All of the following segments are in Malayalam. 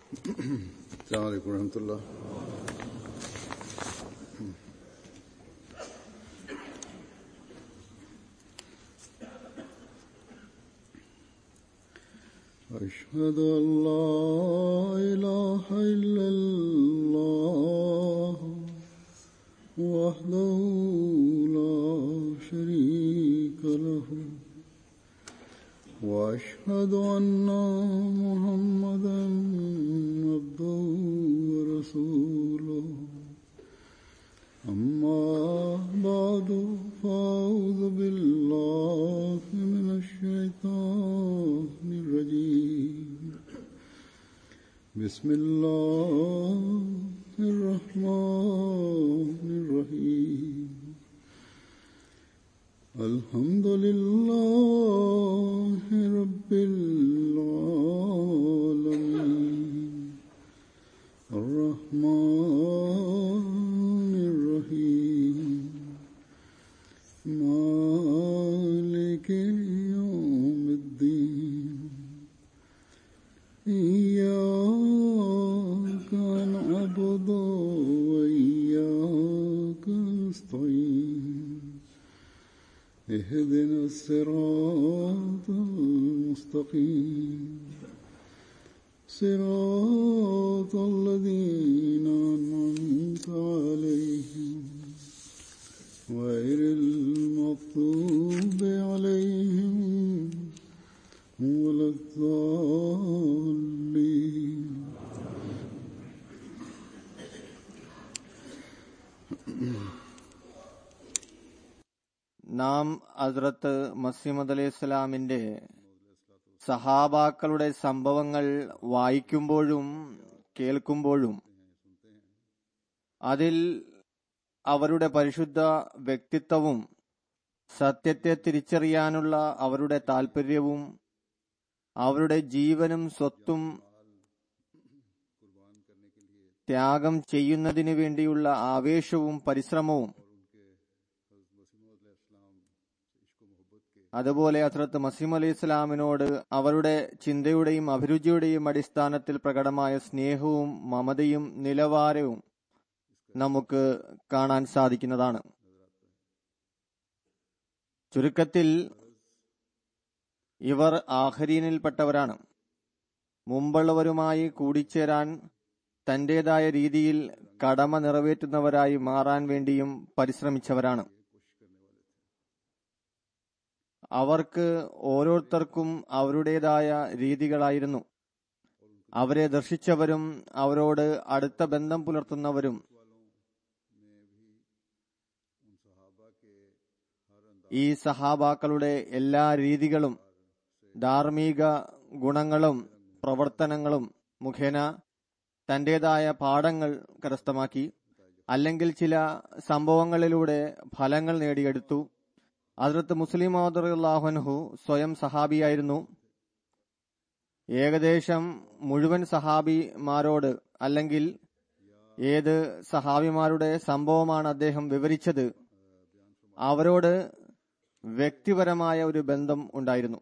السلام عليكم ورحمة الله أشهد أن لا إله إلا الله وحده لا شريك له وأشهد أن محمدا عبده ورسوله أما بعد فأعوذ بالله من الشيطان الرجيم بسم الله الرحمن الرحيم الحمد لله رب العالمين الرحمن الرحيم مالك يوم الدين إياك نعبد وإياك نستعين اهدنا الصراط المستقيم صراط الذين أنعمت عليهم غير المغضوب عليهم ولا الضالين നാം ഹസ്രത്ത് മസീമദ് അലൈഹി സ്വലാമിന്റെ സഹാബാക്കളുടെ സംഭവങ്ങൾ വായിക്കുമ്പോഴും കേൾക്കുമ്പോഴും അതിൽ അവരുടെ പരിശുദ്ധ വ്യക്തിത്വവും സത്യത്തെ തിരിച്ചറിയാനുള്ള അവരുടെ താല്പര്യവും അവരുടെ ജീവനും സ്വത്തും ത്യാഗം ചെയ്യുന്നതിനു വേണ്ടിയുള്ള ആവേശവും പരിശ്രമവും അതുപോലെ ഹസ്രത്ത് മസീം അലി ഇസ്ലാമിനോട് അവരുടെ ചിന്തയുടെയും അഭിരുചിയുടെയും അടിസ്ഥാനത്തിൽ പ്രകടമായ സ്നേഹവും മമതയും നിലവാരവും നമുക്ക് കാണാൻ സാധിക്കുന്നതാണ് ചുരുക്കത്തിൽ ഇവർ ആഹരീനിൽപ്പെട്ടവരാണ് മുമ്പുള്ളവരുമായി കൂടിച്ചേരാൻ തന്റേതായ രീതിയിൽ കടമ നിറവേറ്റുന്നവരായി മാറാൻ വേണ്ടിയും പരിശ്രമിച്ചവരാണ് അവർക്ക് ഓരോരുത്തർക്കും അവരുടേതായ രീതികളായിരുന്നു അവരെ ദർശിച്ചവരും അവരോട് അടുത്ത ബന്ധം പുലർത്തുന്നവരും ഈ സഹാബാക്കളുടെ എല്ലാ രീതികളും ധാർമ്മിക ഗുണങ്ങളും പ്രവർത്തനങ്ങളും മുഖേന തന്റേതായ പാഠങ്ങൾ കരസ്ഥമാക്കി അല്ലെങ്കിൽ ചില സംഭവങ്ങളിലൂടെ ഫലങ്ങൾ നേടിയെടുത്തു അതിർത്ത് മുസ്ലിം അള്ളാഹുൻഹു സ്വയം സഹാബിയായിരുന്നു ഏകദേശം മുഴുവൻ സഹാബിമാരോട് അല്ലെങ്കിൽ ഏത് സഹാബിമാരുടെ സംഭവമാണ് അദ്ദേഹം വിവരിച്ചത് അവരോട് വ്യക്തിപരമായ ഒരു ബന്ധം ഉണ്ടായിരുന്നു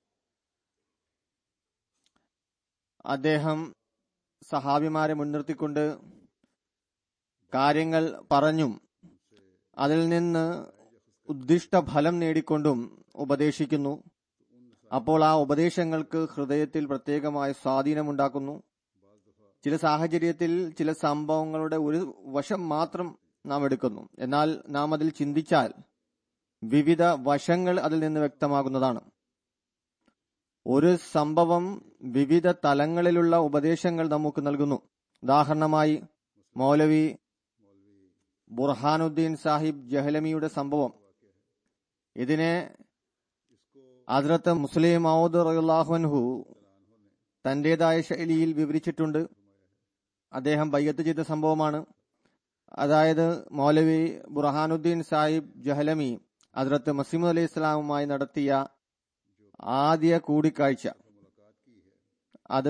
അദ്ദേഹം സഹാബിമാരെ മുൻനിർത്തിക്കൊണ്ട് കാര്യങ്ങൾ പറഞ്ഞും അതിൽ നിന്ന് ഉദ്ദിഷ്ട ഫലം നേടിക്കൊണ്ടും ഉപദേശിക്കുന്നു അപ്പോൾ ആ ഉപദേശങ്ങൾക്ക് ഹൃദയത്തിൽ പ്രത്യേകമായ സ്വാധീനമുണ്ടാക്കുന്നു ചില സാഹചര്യത്തിൽ ചില സംഭവങ്ങളുടെ ഒരു വശം മാത്രം നാം എടുക്കുന്നു എന്നാൽ നാം അതിൽ ചിന്തിച്ചാൽ വിവിധ വശങ്ങൾ അതിൽ നിന്ന് വ്യക്തമാകുന്നതാണ് ഒരു സംഭവം വിവിധ തലങ്ങളിലുള്ള ഉപദേശങ്ങൾ നമുക്ക് നൽകുന്നു ഉദാഹരണമായി മൗലവി ബുർഹാനുദ്ദീൻ സാഹിബ് ജഹലമിയുടെ സംഭവം ഇതിനെ ഹസ്രത്ത് മുസ്ലിം മൗദ് റഹുല്ലാഹുൻഹു തന്റേതായ ശൈലിയിൽ വിവരിച്ചിട്ടുണ്ട് അദ്ദേഹം ബയ്യത്ത് ചെയ്ത സംഭവമാണ് അതായത് മൗലവി ബുർഹാനുദ്ദീൻ സാഹിബ് ജഹലമി ഹസ്രത്ത് മസീമദ് അലി ഇസ്ലാമുമായി നടത്തിയ ആദ്യ കൂടിക്കാഴ്ച അത്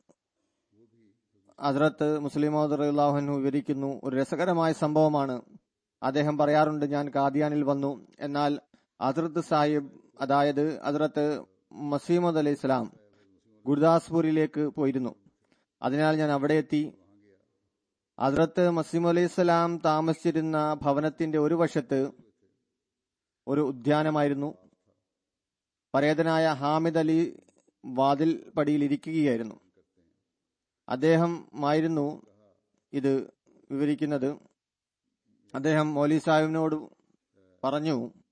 ഹസ്രത്ത് മുസ്ലിം മൗദുല്ലാഹുനു വിവരിക്കുന്നു ഒരു രസകരമായ സംഭവമാണ് അദ്ദേഹം പറയാറുണ്ട് ഞാൻ കാദിയാനിൽ വന്നു എന്നാൽ ഹസ്രത്ത് സാഹിബ് അതായത് ഹസ്രത്ത് മസീമദ് അലി ഇസ്ലാം ഗുരുദാസ്പൂരിലേക്ക് പോയിരുന്നു അതിനാൽ ഞാൻ അവിടെ എത്തി ഹസ്രത്ത് മസീം അലൈഹി സ്വലാം താമസിച്ചിരുന്ന ഭവനത്തിന്റെ ഒരു വശത്ത് ഒരു ഉദ്യാനമായിരുന്നു പരേതനായ ഹാമിദ് അലി വാതിൽ പടിയിൽ ഇരിക്കുകയായിരുന്നു അദ്ദേഹം ആയിരുന്നു ഇത് വിവരിക്കുന്നത് അദ്ദേഹം മൗലി സാഹിബിനോട് പറഞ്ഞു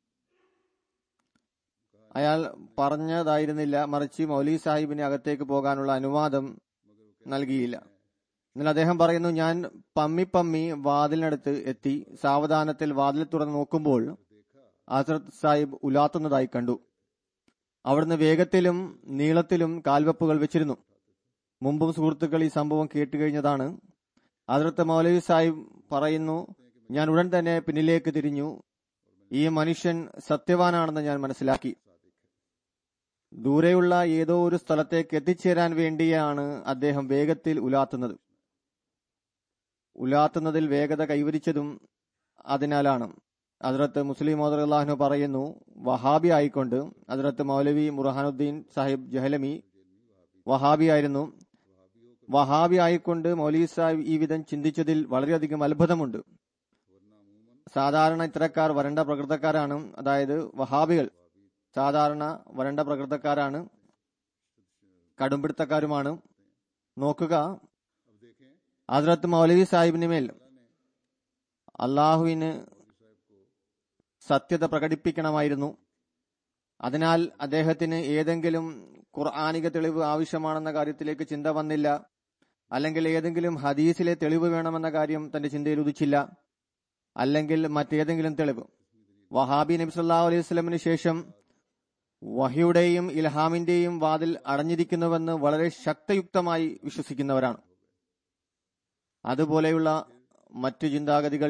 അയാൾ പറഞ്ഞതായിരുന്നില്ല മറിച്ച് മൗലി സാഹിബിന് അകത്തേക്ക് പോകാനുള്ള അനുവാദം നൽകിയില്ല എന്നാൽ അദ്ദേഹം പറയുന്നു ഞാൻ പമ്മി പമ്മി വാതിലിനടുത്ത് എത്തി സാവധാനത്തിൽ വാതിൽ തുറന്ന് നോക്കുമ്പോൾ ഹസ്രത് സാഹിബ് ഉലാത്തുന്നതായി കണ്ടു അവിടുന്ന് വേഗത്തിലും നീളത്തിലും കാൽവെപ്പുകൾ വെച്ചിരുന്നു മുമ്പും സുഹൃത്തുക്കൾ ഈ സംഭവം കേട്ടുകഴിഞ്ഞതാണ് ഹസ്രത്ത് മൗലവി സാഹിബ് പറയുന്നു ഞാൻ ഉടൻ തന്നെ പിന്നിലേക്ക് തിരിഞ്ഞു ഈ മനുഷ്യൻ സത്യവാനാണെന്ന് ഞാൻ മനസ്സിലാക്കി ദൂരെയുള്ള ഏതോ ഒരു സ്ഥലത്തേക്ക് എത്തിച്ചേരാൻ വേണ്ടിയാണ് അദ്ദേഹം വേഗത്തിൽ ഉലാത്തുന്നത് ഉലാത്തുന്നതിൽ വേഗത കൈവരിച്ചതും അതിനാലാണ് ഹസ്രത്ത് മുസ്ലിം മോദർഹു പറയുന്നു വഹാബി ആയിക്കൊണ്ട് ഹസ്രത്ത് മൗലവി മുർഹാനുദ്ദീൻ സാഹിബ് ജഹലമി വഹാബി ആയിരുന്നു വഹാബി ആയിക്കൊണ്ട് മൗലവി സാഹിബ് ഈ വിധം ചിന്തിച്ചതിൽ വളരെയധികം അത്ഭുതമുണ്ട് സാധാരണ ഇത്തരക്കാർ വരണ്ട പ്രകൃതക്കാരാണ് അതായത് വഹാബികൾ സാധാരണ വരണ്ട പ്രകൃതക്കാരാണ് കടുംപിടുത്തക്കാരുമാണ് നോക്കുക ഹസ്രത്ത് മൗലവി സാഹിബിന് മേൽ അള്ളാഹുവിന് സത്യത പ്രകടിപ്പിക്കണമായിരുന്നു അതിനാൽ അദ്ദേഹത്തിന് ഏതെങ്കിലും ഖുർആാനിക തെളിവ് ആവശ്യമാണെന്ന കാര്യത്തിലേക്ക് ചിന്ത വന്നില്ല അല്ലെങ്കിൽ ഏതെങ്കിലും ഹദീസിലെ തെളിവ് വേണമെന്ന കാര്യം തന്റെ ചിന്തയിൽ ഉദിച്ചില്ല അല്ലെങ്കിൽ മറ്റേതെങ്കിലും തെളിവ് വഹാബി നബി സല്ലാ അലൈഹി സ്വലമിന് ശേഷം വഹിയുടെയും ഇൽഹാമിന്റെയും വാതിൽ അടഞ്ഞിരിക്കുന്നുവെന്ന് വളരെ ശക്തയുക്തമായി വിശ്വസിക്കുന്നവരാണ് അതുപോലെയുള്ള മറ്റു ചിന്താഗതികൾ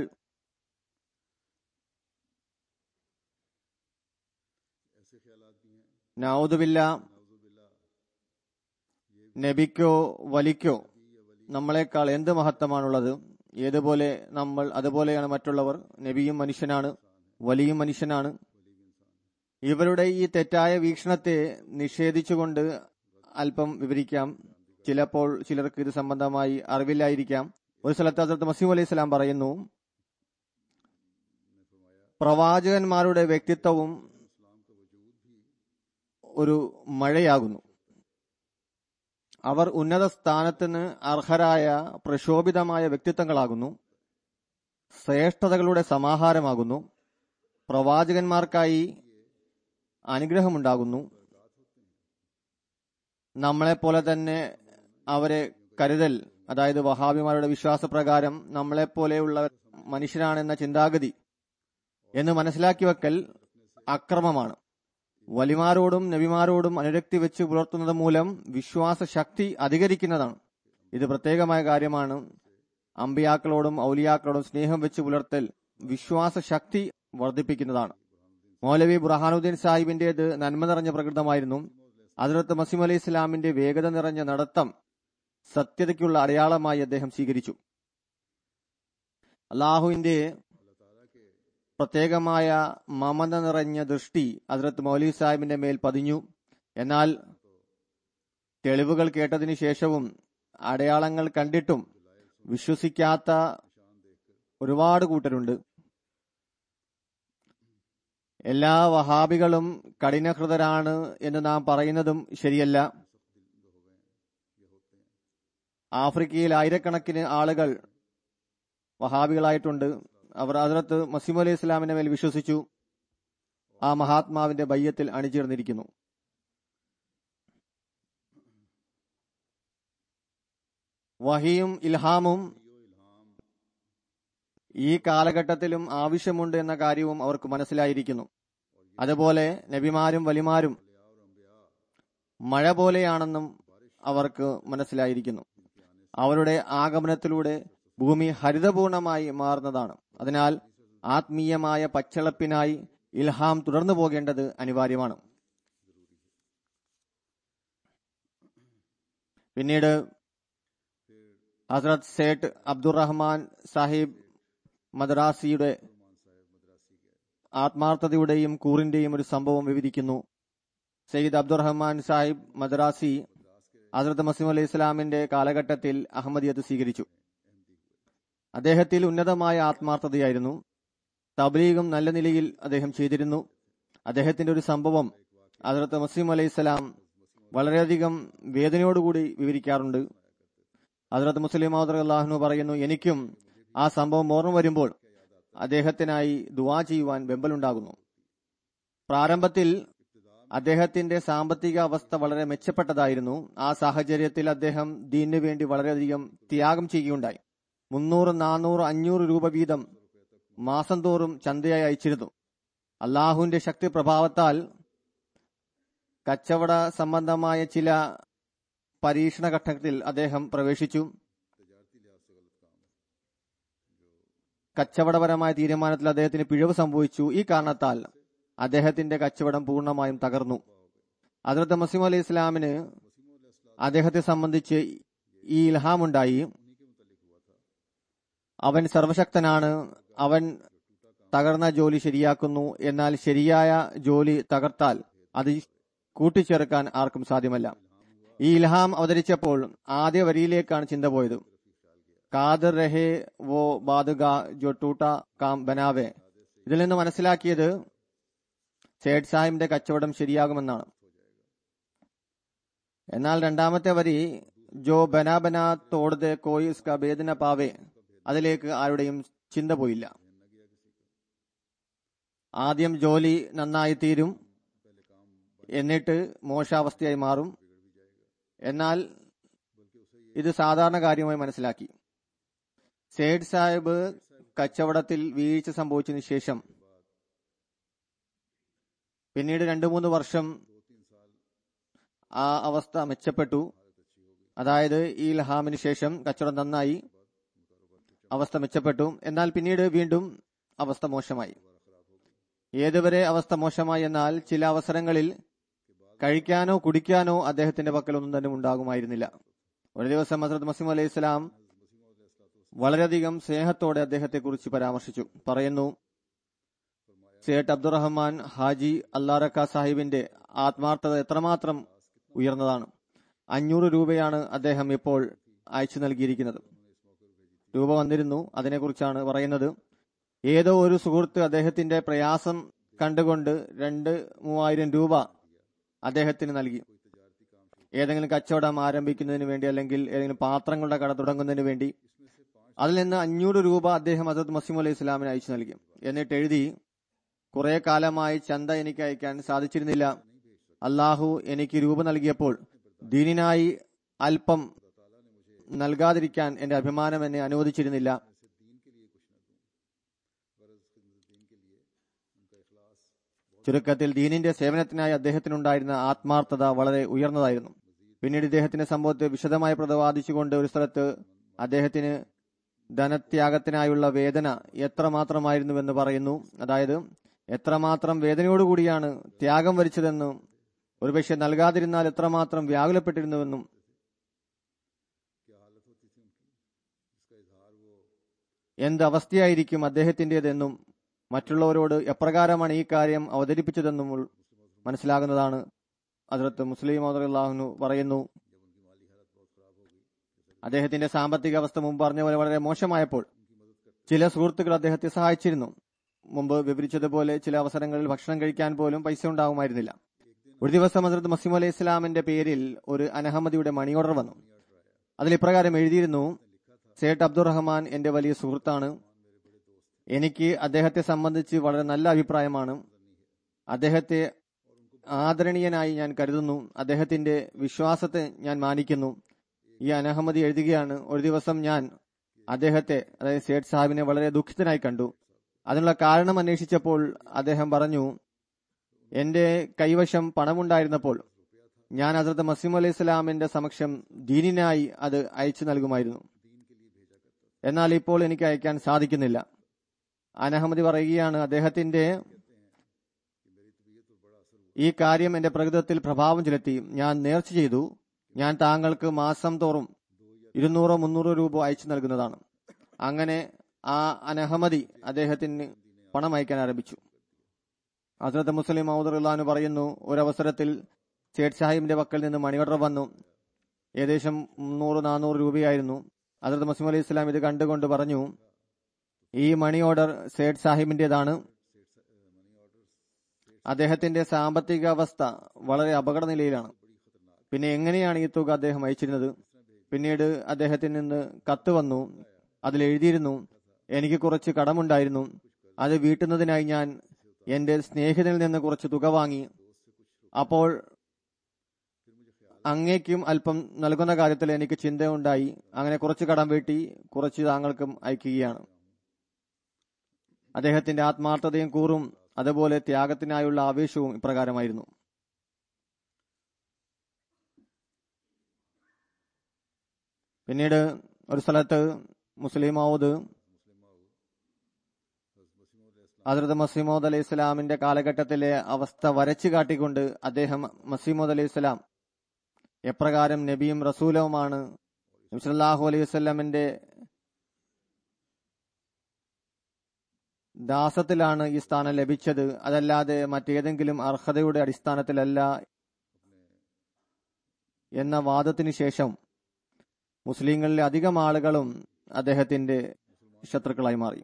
നൗദുബില്ല നബിക്കോ വലിക്കോ നമ്മളെക്കാൾ എന്ത് മഹത്വമാണുള്ളത് ഏതുപോലെ നമ്മൾ അതുപോലെയാണ് മറ്റുള്ളവർ നബിയും മനുഷ്യനാണ് വലിയും മനുഷ്യനാണ് ഇവരുടെ ഈ തെറ്റായ വീക്ഷണത്തെ നിഷേധിച്ചുകൊണ്ട് അല്പം വിവരിക്കാം ചിലപ്പോൾ ചിലർക്ക് ഇത് സംബന്ധമായി അറിവില്ലായിരിക്കാം ഒരു സ്ഥലത്ത് ഹസരത്ത് മസീം അലൈഹി സ്വലാം പറയുന്നു പ്രവാചകന്മാരുടെ വ്യക്തിത്വവും ഒരു മഴയാകുന്നു അവർ ഉന്നത സ്ഥാനത്തിന് അർഹരായ പ്രക്ഷോഭിതമായ വ്യക്തിത്വങ്ങളാകുന്നു ശ്രേഷ്ഠതകളുടെ സമാഹാരമാകുന്നു പ്രവാചകന്മാർക്കായി അനുഗ്രഹമുണ്ടാകുന്നു നമ്മളെപ്പോലെ തന്നെ അവരെ കരുതൽ അതായത് വഹാബിമാരുടെ വിശ്വാസപ്രകാരം നമ്മളെപ്പോലെയുള്ള മനുഷ്യരാണെന്ന ചിന്താഗതി എന്ന് മനസ്സിലാക്കി വെക്കൽ അക്രമമാണ് വലിമാരോടും നബിമാരോടും അനുരക്തി വെച്ച് പുലർത്തുന്നത് മൂലം വിശ്വാസ ശക്തി അധികരിക്കുന്നതാണ് ഇത് പ്രത്യേകമായ കാര്യമാണ് അമ്പിയാക്കളോടും ഔലിയാക്കളോടും സ്നേഹം വെച്ച് പുലർത്തൽ വിശ്വാസ ശക്തി വർദ്ധിപ്പിക്കുന്നതാണ് മൗലവി ബുർഹാനുദ്ദീൻ സാഹിബിന്റേത് നന്മ നിറഞ്ഞ പ്രകൃതമായിരുന്നു അതിർത്ത് മസീം അലി ഇസ്ലാമിന്റെ വേഗത നിറഞ്ഞ നടത്തം സത്യതയ്ക്കുള്ള അടയാളമായി അദ്ദേഹം സ്വീകരിച്ചു അള്ളാഹുവിന്റെ പ്രത്യേകമായ മമത നിറഞ്ഞ ദൃഷ്ടി ഹസ്രത്ത് മൗലവി സാഹിബിന്റെ മേൽ പതിഞ്ഞു എന്നാൽ തെളിവുകൾ കേട്ടതിനു ശേഷവും അടയാളങ്ങൾ കണ്ടിട്ടും വിശ്വസിക്കാത്ത ഒരുപാട് കൂട്ടരുണ്ട് എല്ലാ വഹാബികളും കഠിനഹൃതരാണ് എന്ന് നാം പറയുന്നതും ശരിയല്ല ആഫ്രിക്കയിൽ ആയിരക്കണക്കിന് ആളുകൾ വഹാബികളായിട്ടുണ്ട് അവർ ഹസ്രത്ത് മസീം അലൈഹി ഇസ്ലാമിന്റെ മേൽ വിശ്വസിച്ചു ആ മഹാത്മാവിന്റെ ബയ്യത്തിൽ അണിചേർന്നിരിക്കുന്നു വഹിയും ഇൽഹാമും ഈ കാലഘട്ടത്തിലും ആവശ്യമുണ്ട് എന്ന കാര്യവും അവർക്ക് മനസ്സിലായിരിക്കുന്നു അതുപോലെ നബിമാരും വലിമാരും മഴ പോലെയാണെന്നും അവർക്ക് മനസ്സിലായിരിക്കുന്നു അവരുടെ ആഗമനത്തിലൂടെ ഭൂമി ഹരിതപൂർണമായി മാറുന്നതാണ് അതിനാൽ ആത്മീയമായ പച്ചളപ്പിനായി ഇൽഹാം തുടർന്നു പോകേണ്ടത് അനിവാര്യമാണ് പിന്നീട് ഹസ്രത് സേട്ട് അബ്ദുറഹ്മാൻ സാഹിബ് മദ്രാസിയുടെ ആത്മാർത്ഥതയുടെയും കൂറിന്റെയും ഒരു സംഭവം വിവരിക്കുന്നു സയ്യിദ് അബ്ദുറഹ്മാൻ സാഹിബ് മദ്രാസി ഹസ്രത്ത് മസീം അലൈഹി ഇസ്ലാമിന്റെ കാലഘട്ടത്തിൽ അഹമ്മദിയത്ത് സ്വീകരിച്ചു അദ്ദേഹത്തിൽ ഉന്നതമായ ആത്മാർത്ഥതയായിരുന്നു തബ്ലീഗും നല്ല നിലയിൽ അദ്ദേഹം ചെയ്തിരുന്നു അദ്ദേഹത്തിന്റെ ഒരു സംഭവം ഹസ്രത്ത് മസീം അലൈഹി ഇസ്ലാം വളരെയധികം വേദനയോടുകൂടി വിവരിക്കാറുണ്ട് ഹസ്രത്ത് മുസ്ലിം അള്ളാഹുനു പറയുന്നു എനിക്കും ആ സംഭവം ഓർമ്മ വരുമ്പോൾ അദ്ദേഹത്തിനായി ദുവാ ചെയ്യുവാൻ വെമ്പലുണ്ടാകുന്നു പ്രാരംഭത്തിൽ അദ്ദേഹത്തിന്റെ സാമ്പത്തിക അവസ്ഥ വളരെ മെച്ചപ്പെട്ടതായിരുന്നു ആ സാഹചര്യത്തിൽ അദ്ദേഹം ദീനു വേണ്ടി വളരെയധികം ത്യാഗം ചെയ്യുകയുണ്ടായി മുന്നൂറ് നാനൂറ് അഞ്ഞൂറ് രൂപ വീതം മാസം തോറും ചന്തയായി അയച്ചിരുന്നു അള്ളാഹുവിന്റെ ശക്തി പ്രഭാവത്താൽ കച്ചവട സംബന്ധമായ ചില പരീക്ഷണ ഘട്ടത്തിൽ അദ്ദേഹം പ്രവേശിച്ചു കച്ചവടപരമായ തീരുമാനത്തിൽ അദ്ദേഹത്തിന് പിഴവ് സംഭവിച്ചു ഈ കാരണത്താൽ അദ്ദേഹത്തിന്റെ കച്ചവടം പൂർണ്ണമായും തകർന്നു അതിർത്ത് മസീം അലി ഇസ്ലാമിന് അദ്ദേഹത്തെ സംബന്ധിച്ച് ഈ ഇൽഹാമുണ്ടായി അവൻ സർവശക്തനാണ് അവൻ തകർന്ന ജോലി ശരിയാക്കുന്നു എന്നാൽ ശരിയായ ജോലി തകർത്താൽ അത് കൂട്ടിച്ചേർക്കാൻ ആർക്കും സാധ്യമല്ല ഈ ഇൽഹാം അവതരിച്ചപ്പോൾ ആദ്യ വരിയിലേക്കാണ് ചിന്ത പോയത് കാദർ രഹേ വോ ബാദുഗ ജോ ടൂട്ട കാം ബനാവേ ഇതിൽ നിന്ന് മനസ്സിലാക്കിയത് സേഡ് സാഹിബിന്റെ കച്ചവടം ശരിയാകുമെന്നാണ് എന്നാൽ രണ്ടാമത്തെ വരി ജോ ബന ബന തോടത് കോയി ഉസ്ക ഭേദന പാവേ അതിലേക്ക് ആരുടെയും ചിന്ത പോയില്ല ആദ്യം ജോലി നന്നായി തീരും എന്നിട്ട് മോശാവസ്ഥയായി മാറും എന്നാൽ ഇത് സാധാരണ കാര്യമായി മനസ്സിലാക്കി സേഡ് സാഹിബ് കച്ചവടത്തിൽ വീഴ്ച സംഭവിച്ചതിനു ശേഷം പിന്നീട് രണ്ടു മൂന്ന് വർഷം ആ അവസ്ഥ മെച്ചപ്പെട്ടു അതായത് ഈ ലഹാമിന് ശേഷം കച്ചവടം നന്നായി അവസ്ഥ മെച്ചപ്പെട്ടു എന്നാൽ പിന്നീട് വീണ്ടും അവസ്ഥ മോശമായി ഏതുവരെ അവസ്ഥ മോശമായി എന്നാൽ ചില അവസരങ്ങളിൽ കഴിക്കാനോ കുടിക്കാനോ അദ്ദേഹത്തിന്റെ പക്കൽ ഒന്നും തന്നെ ഉണ്ടാകുമായിരുന്നില്ല ഒരു ദിവസം ഹസരത് മസീം അലൈഹി സ്വലാം വളരെയധികം സ്നേഹത്തോടെ അദ്ദേഹത്തെ കുറിച്ച് പരാമർശിച്ചു പറയുന്നു സേട്ട് അബ്ദുറഹ്മാൻ ഹാജി അല്ലാറക്ക സാഹിബിന്റെ ആത്മാർത്ഥത എത്രമാത്രം ഉയർന്നതാണ് അഞ്ഞൂറ് രൂപയാണ് അദ്ദേഹം ഇപ്പോൾ അയച്ചു നൽകിയിരിക്കുന്നത് രൂപ വന്നിരുന്നു അതിനെക്കുറിച്ചാണ് പറയുന്നത് ഏതോ ഒരു സുഹൃത്ത് അദ്ദേഹത്തിന്റെ പ്രയാസം കണ്ടുകൊണ്ട് രണ്ട് മൂവായിരം രൂപ അദ്ദേഹത്തിന് നൽകി ഏതെങ്കിലും കച്ചവടം ആരംഭിക്കുന്നതിന് വേണ്ടി അല്ലെങ്കിൽ ഏതെങ്കിലും പാത്രങ്ങളുടെ കട തുടങ്ങുന്നതിന് വേണ്ടി അതിൽ നിന്ന് അഞ്ഞൂറ് രൂപ അദ്ദേഹം അസദ് മസീം അലൈഹി ഇസ്ലാമിന് അയച്ചു നൽകി എന്നിട്ട് എഴുതി കുറെ കാലമായി ചന്ത എനിക്ക് അയക്കാൻ സാധിച്ചിരുന്നില്ല അള്ളാഹു എനിക്ക് രൂപ നൽകിയപ്പോൾ ദീനിനായി അല്പം നൽകാതിരിക്കാൻ എന്റെ അഭിമാനം എന്നെ അനുവദിച്ചിരുന്നില്ല ചുരുക്കത്തിൽ ദീനിന്റെ സേവനത്തിനായി അദ്ദേഹത്തിനുണ്ടായിരുന്ന ആത്മാർത്ഥത വളരെ ഉയർന്നതായിരുന്നു പിന്നീട് ഇദ്ദേഹത്തിന്റെ സംഭവത്തെ വിശദമായി പ്രതിപാദിച്ചുകൊണ്ട് ഒരു സ്ഥലത്ത് അദ്ദേഹത്തിന് ധനത്യാഗത്തിനായുള്ള വേദന എത്രമാത്രമായിരുന്നുവെന്ന് പറയുന്നു അതായത് എത്രമാത്രം വേദനയോടുകൂടിയാണ് ത്യാഗം വരിച്ചതെന്നും ഒരുപക്ഷെ നൽകാതിരുന്നാൽ എത്രമാത്രം വ്യാകുലപ്പെട്ടിരുന്നുവെന്നും എന്ത് അവസ്ഥയായിരിക്കും അദ്ദേഹത്തിന്റേതെന്നും മറ്റുള്ളവരോട് എപ്രകാരമാണ് ഈ കാര്യം അവതരിപ്പിച്ചതെന്നും മനസ്സിലാകുന്നതാണ് അതിർത്ത് മുസ്ലിം അള്ളാഹുനു പറയുന്നു അദ്ദേഹത്തിന്റെ സാമ്പത്തിക അവസ്ഥ മുമ്പ് പറഞ്ഞ പോലെ വളരെ മോശമായപ്പോൾ ചില സുഹൃത്തുക്കൾ അദ്ദേഹത്തെ സഹായിച്ചിരുന്നു മുമ്പ് വിവരിച്ചതുപോലെ ചില അവസരങ്ങളിൽ ഭക്ഷണം കഴിക്കാൻ പോലും പൈസ ഉണ്ടാകുമായിരുന്നില്ല ഒരു ദിവസം ഹസരത്ത് മസീം അലൈഹി ഇസ്ലാമിന്റെ പേരിൽ ഒരു അനഹമ്മദിയുടെ മണി ഓർഡർ വന്നു അതിൽ ഇപ്രകാരം എഴുതിയിരുന്നു സേട്ട് അബ്ദുറഹ്മാൻ എന്റെ വലിയ സുഹൃത്താണ് എനിക്ക് അദ്ദേഹത്തെ സംബന്ധിച്ച് വളരെ നല്ല അഭിപ്രായമാണ് അദ്ദേഹത്തെ ആദരണീയനായി ഞാൻ കരുതുന്നു അദ്ദേഹത്തിന്റെ വിശ്വാസത്തെ ഞാൻ മാനിക്കുന്നു ഈ അനഹമ്മദി എഴുതുകയാണ് ഒരു ദിവസം ഞാൻ അദ്ദേഹത്തെ അതായത് സേഠ് സാഹിബിനെ വളരെ ദുഃഖിതനായി കണ്ടു അതിനുള്ള കാരണം അന്വേഷിച്ചപ്പോൾ അദ്ദേഹം പറഞ്ഞു എന്റെ കൈവശം പണമുണ്ടായിരുന്നപ്പോൾ ഞാൻ ഹസരത്ത് മസീം അലൈഹി സ്വലാമിന്റെ സമക്ഷം ദീനിനായി അത് അയച്ചു നൽകുമായിരുന്നു എന്നാൽ ഇപ്പോൾ എനിക്ക് അയക്കാൻ സാധിക്കുന്നില്ല അനഹമ്മദി പറയുകയാണ് അദ്ദേഹത്തിന്റെ ഈ കാര്യം എന്റെ പ്രകൃതത്തിൽ പ്രഭാവം ചെലുത്തി ഞാൻ നേർച്ച ചെയ്തു ഞാൻ താങ്കൾക്ക് മാസം തോറും ഇരുന്നൂറോ മുന്നൂറോ രൂപ അയച്ചു നൽകുന്നതാണ് അങ്ങനെ ആ അനഹമ്മദി അദ്ദേഹത്തിന് പണം അയക്കാൻ ആരംഭിച്ചു ഹസരത്ത് മുസ്ലിം മൗദുല്ലാന്ന് പറയുന്നു ഒരവസരത്തിൽ സേഠ് സാഹിബിന്റെ പക്കൽ നിന്ന് മണിയോർഡർ വന്നു ഏകദേശം മുന്നൂറ് നാനൂറ് രൂപയായിരുന്നു അതിർത്ത് മസീം അലൈഹി ഇസ്ലാം ഇത് കണ്ടുകൊണ്ട് പറഞ്ഞു ഈ മണി ഓർഡർ സേഡ് സാഹിബിന്റേതാണ് അദ്ദേഹത്തിന്റെ സാമ്പത്തിക അവസ്ഥ വളരെ അപകട നിലയിലാണ് പിന്നെ എങ്ങനെയാണ് ഈ തുക അദ്ദേഹം അയച്ചിരുന്നത് പിന്നീട് അദ്ദേഹത്തിൽ നിന്ന് കത്ത് വന്നു അതിൽ എഴുതിയിരുന്നു എനിക്ക് കുറച്ച് കടമുണ്ടായിരുന്നു അത് വീട്ടുന്നതിനായി ഞാൻ എന്റെ സ്നേഹിതനിൽ നിന്ന് കുറച്ച് തുക വാങ്ങി അപ്പോൾ അങ്ങേക്കും അല്പം നൽകുന്ന കാര്യത്തിൽ എനിക്ക് ചിന്തയുണ്ടായി അങ്ങനെ കുറച്ച് കടം വീട്ടി കുറച്ച് താങ്കൾക്കും അയക്കുകയാണ് അദ്ദേഹത്തിന്റെ ആത്മാർത്ഥതയും കൂറും അതുപോലെ ത്യാഗത്തിനായുള്ള ആവേശവും ഇപ്രകാരമായിരുന്നു പിന്നീട് ഒരു സ്ഥലത്ത് മുസ്ലിം ഔദ് ഹസ്രത് മസീമോദ് അലൈഹി ഇസ്ലാമിന്റെ കാലഘട്ടത്തിലെ അവസ്ഥ വരച്ചു കാട്ടിക്കൊണ്ട് അദ്ദേഹം മസീമോദ് അലൈഹി ഇസ്ലാം എപ്രകാരം നബിയും റസൂലവുമാണ് നബ്സല്ലാഹു അലൈഹി വസ്ലമിന്റെ ദാസത്തിലാണ് ഈ സ്ഥാനം ലഭിച്ചത് അതല്ലാതെ മറ്റേതെങ്കിലും അർഹതയുടെ അടിസ്ഥാനത്തിലല്ല എന്ന വാദത്തിന് ശേഷം മുസ്ലിങ്ങളിലെ അധികം ആളുകളും അദ്ദേഹത്തിന്റെ ശത്രുക്കളായി മാറി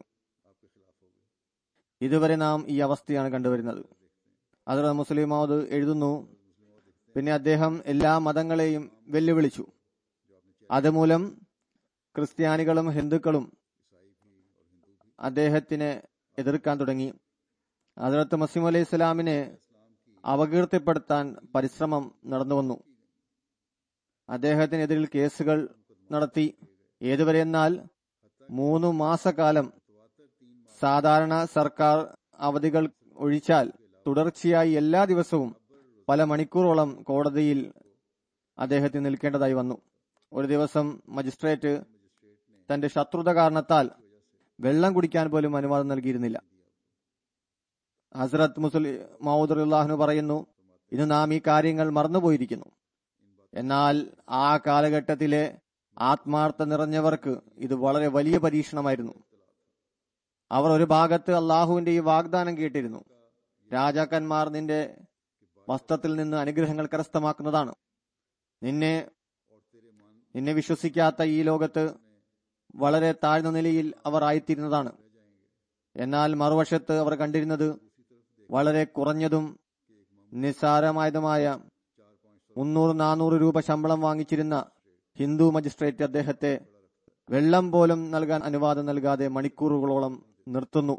ഇതുവരെ നാം ഈ അവസ്ഥയാണ് കണ്ടുവരുന്നത് അതിൽ മുസ്ലിം മൗദ് എഴുതുന്നു പിന്നെ അദ്ദേഹം എല്ലാ മതങ്ങളെയും വെല്ലുവിളിച്ചു അതുമൂലം ക്രിസ്ത്യാനികളും ഹിന്ദുക്കളും അദ്ദേഹത്തിനെ എതിർക്കാൻ തുടങ്ങി ഹജറത്ത് മസീം അലൈഹി ഇസ്ലാമിനെ അപകീർത്തിപ്പെടുത്താൻ പരിശ്രമം നടന്നുവന്നു അദ്ദേഹത്തിനെതിരിൽ കേസുകൾ നടത്തി ഏതുവരെ എന്നാൽ മൂന്ന് മാസക്കാലം സാധാരണ സർക്കാർ അവധികൾ ഒഴിച്ചാൽ തുടർച്ചയായി എല്ലാ ദിവസവും പല മണിക്കൂറോളം കോടതിയിൽ അദ്ദേഹത്തിന് നിൽക്കേണ്ടതായി വന്നു ഒരു ദിവസം മജിസ്ട്രേറ്റ് തന്റെ ശത്രുത കാരണത്താൽ വെള്ളം കുടിക്കാൻ പോലും അനുവാദം നൽകിയിരുന്നില്ല ഹസ്രത്ത് മുസ്ലി മൗദുല്ലാഹ്നു പറയുന്നു ഇന്ന് നാം ഈ കാര്യങ്ങൾ മറന്നുപോയിരിക്കുന്നു എന്നാൽ ആ കാലഘട്ടത്തിലെ ആത്മാർത്ഥ നിറഞ്ഞവർക്ക് ഇത് വളരെ വലിയ പരീക്ഷണമായിരുന്നു അവർ ഒരു ഭാഗത്ത് അള്ളാഹുവിന്റെ ഈ വാഗ്ദാനം കേട്ടിരുന്നു രാജാക്കന്മാർ നിന്റെ വസ്ത്രത്തിൽ നിന്ന് അനുഗ്രഹങ്ങൾ കരസ്ഥമാക്കുന്നതാണ് നിന്നെ നിന്നെ വിശ്വസിക്കാത്ത ഈ ലോകത്ത് വളരെ താഴ്ന്ന നിലയിൽ അവർ ആയിത്തീരുന്നതാണ് എന്നാൽ മറുവശത്ത് അവർ കണ്ടിരുന്നത് വളരെ കുറഞ്ഞതും നിസ്സാരമായതുമായ മുന്നൂറ് നാനൂറ് രൂപ ശമ്പളം വാങ്ങിച്ചിരുന്ന ഹിന്ദു മജിസ്ട്രേറ്റ് അദ്ദേഹത്തെ വെള്ളം പോലും നൽകാൻ അനുവാദം നൽകാതെ മണിക്കൂറുകളോളം നിർത്തുന്നു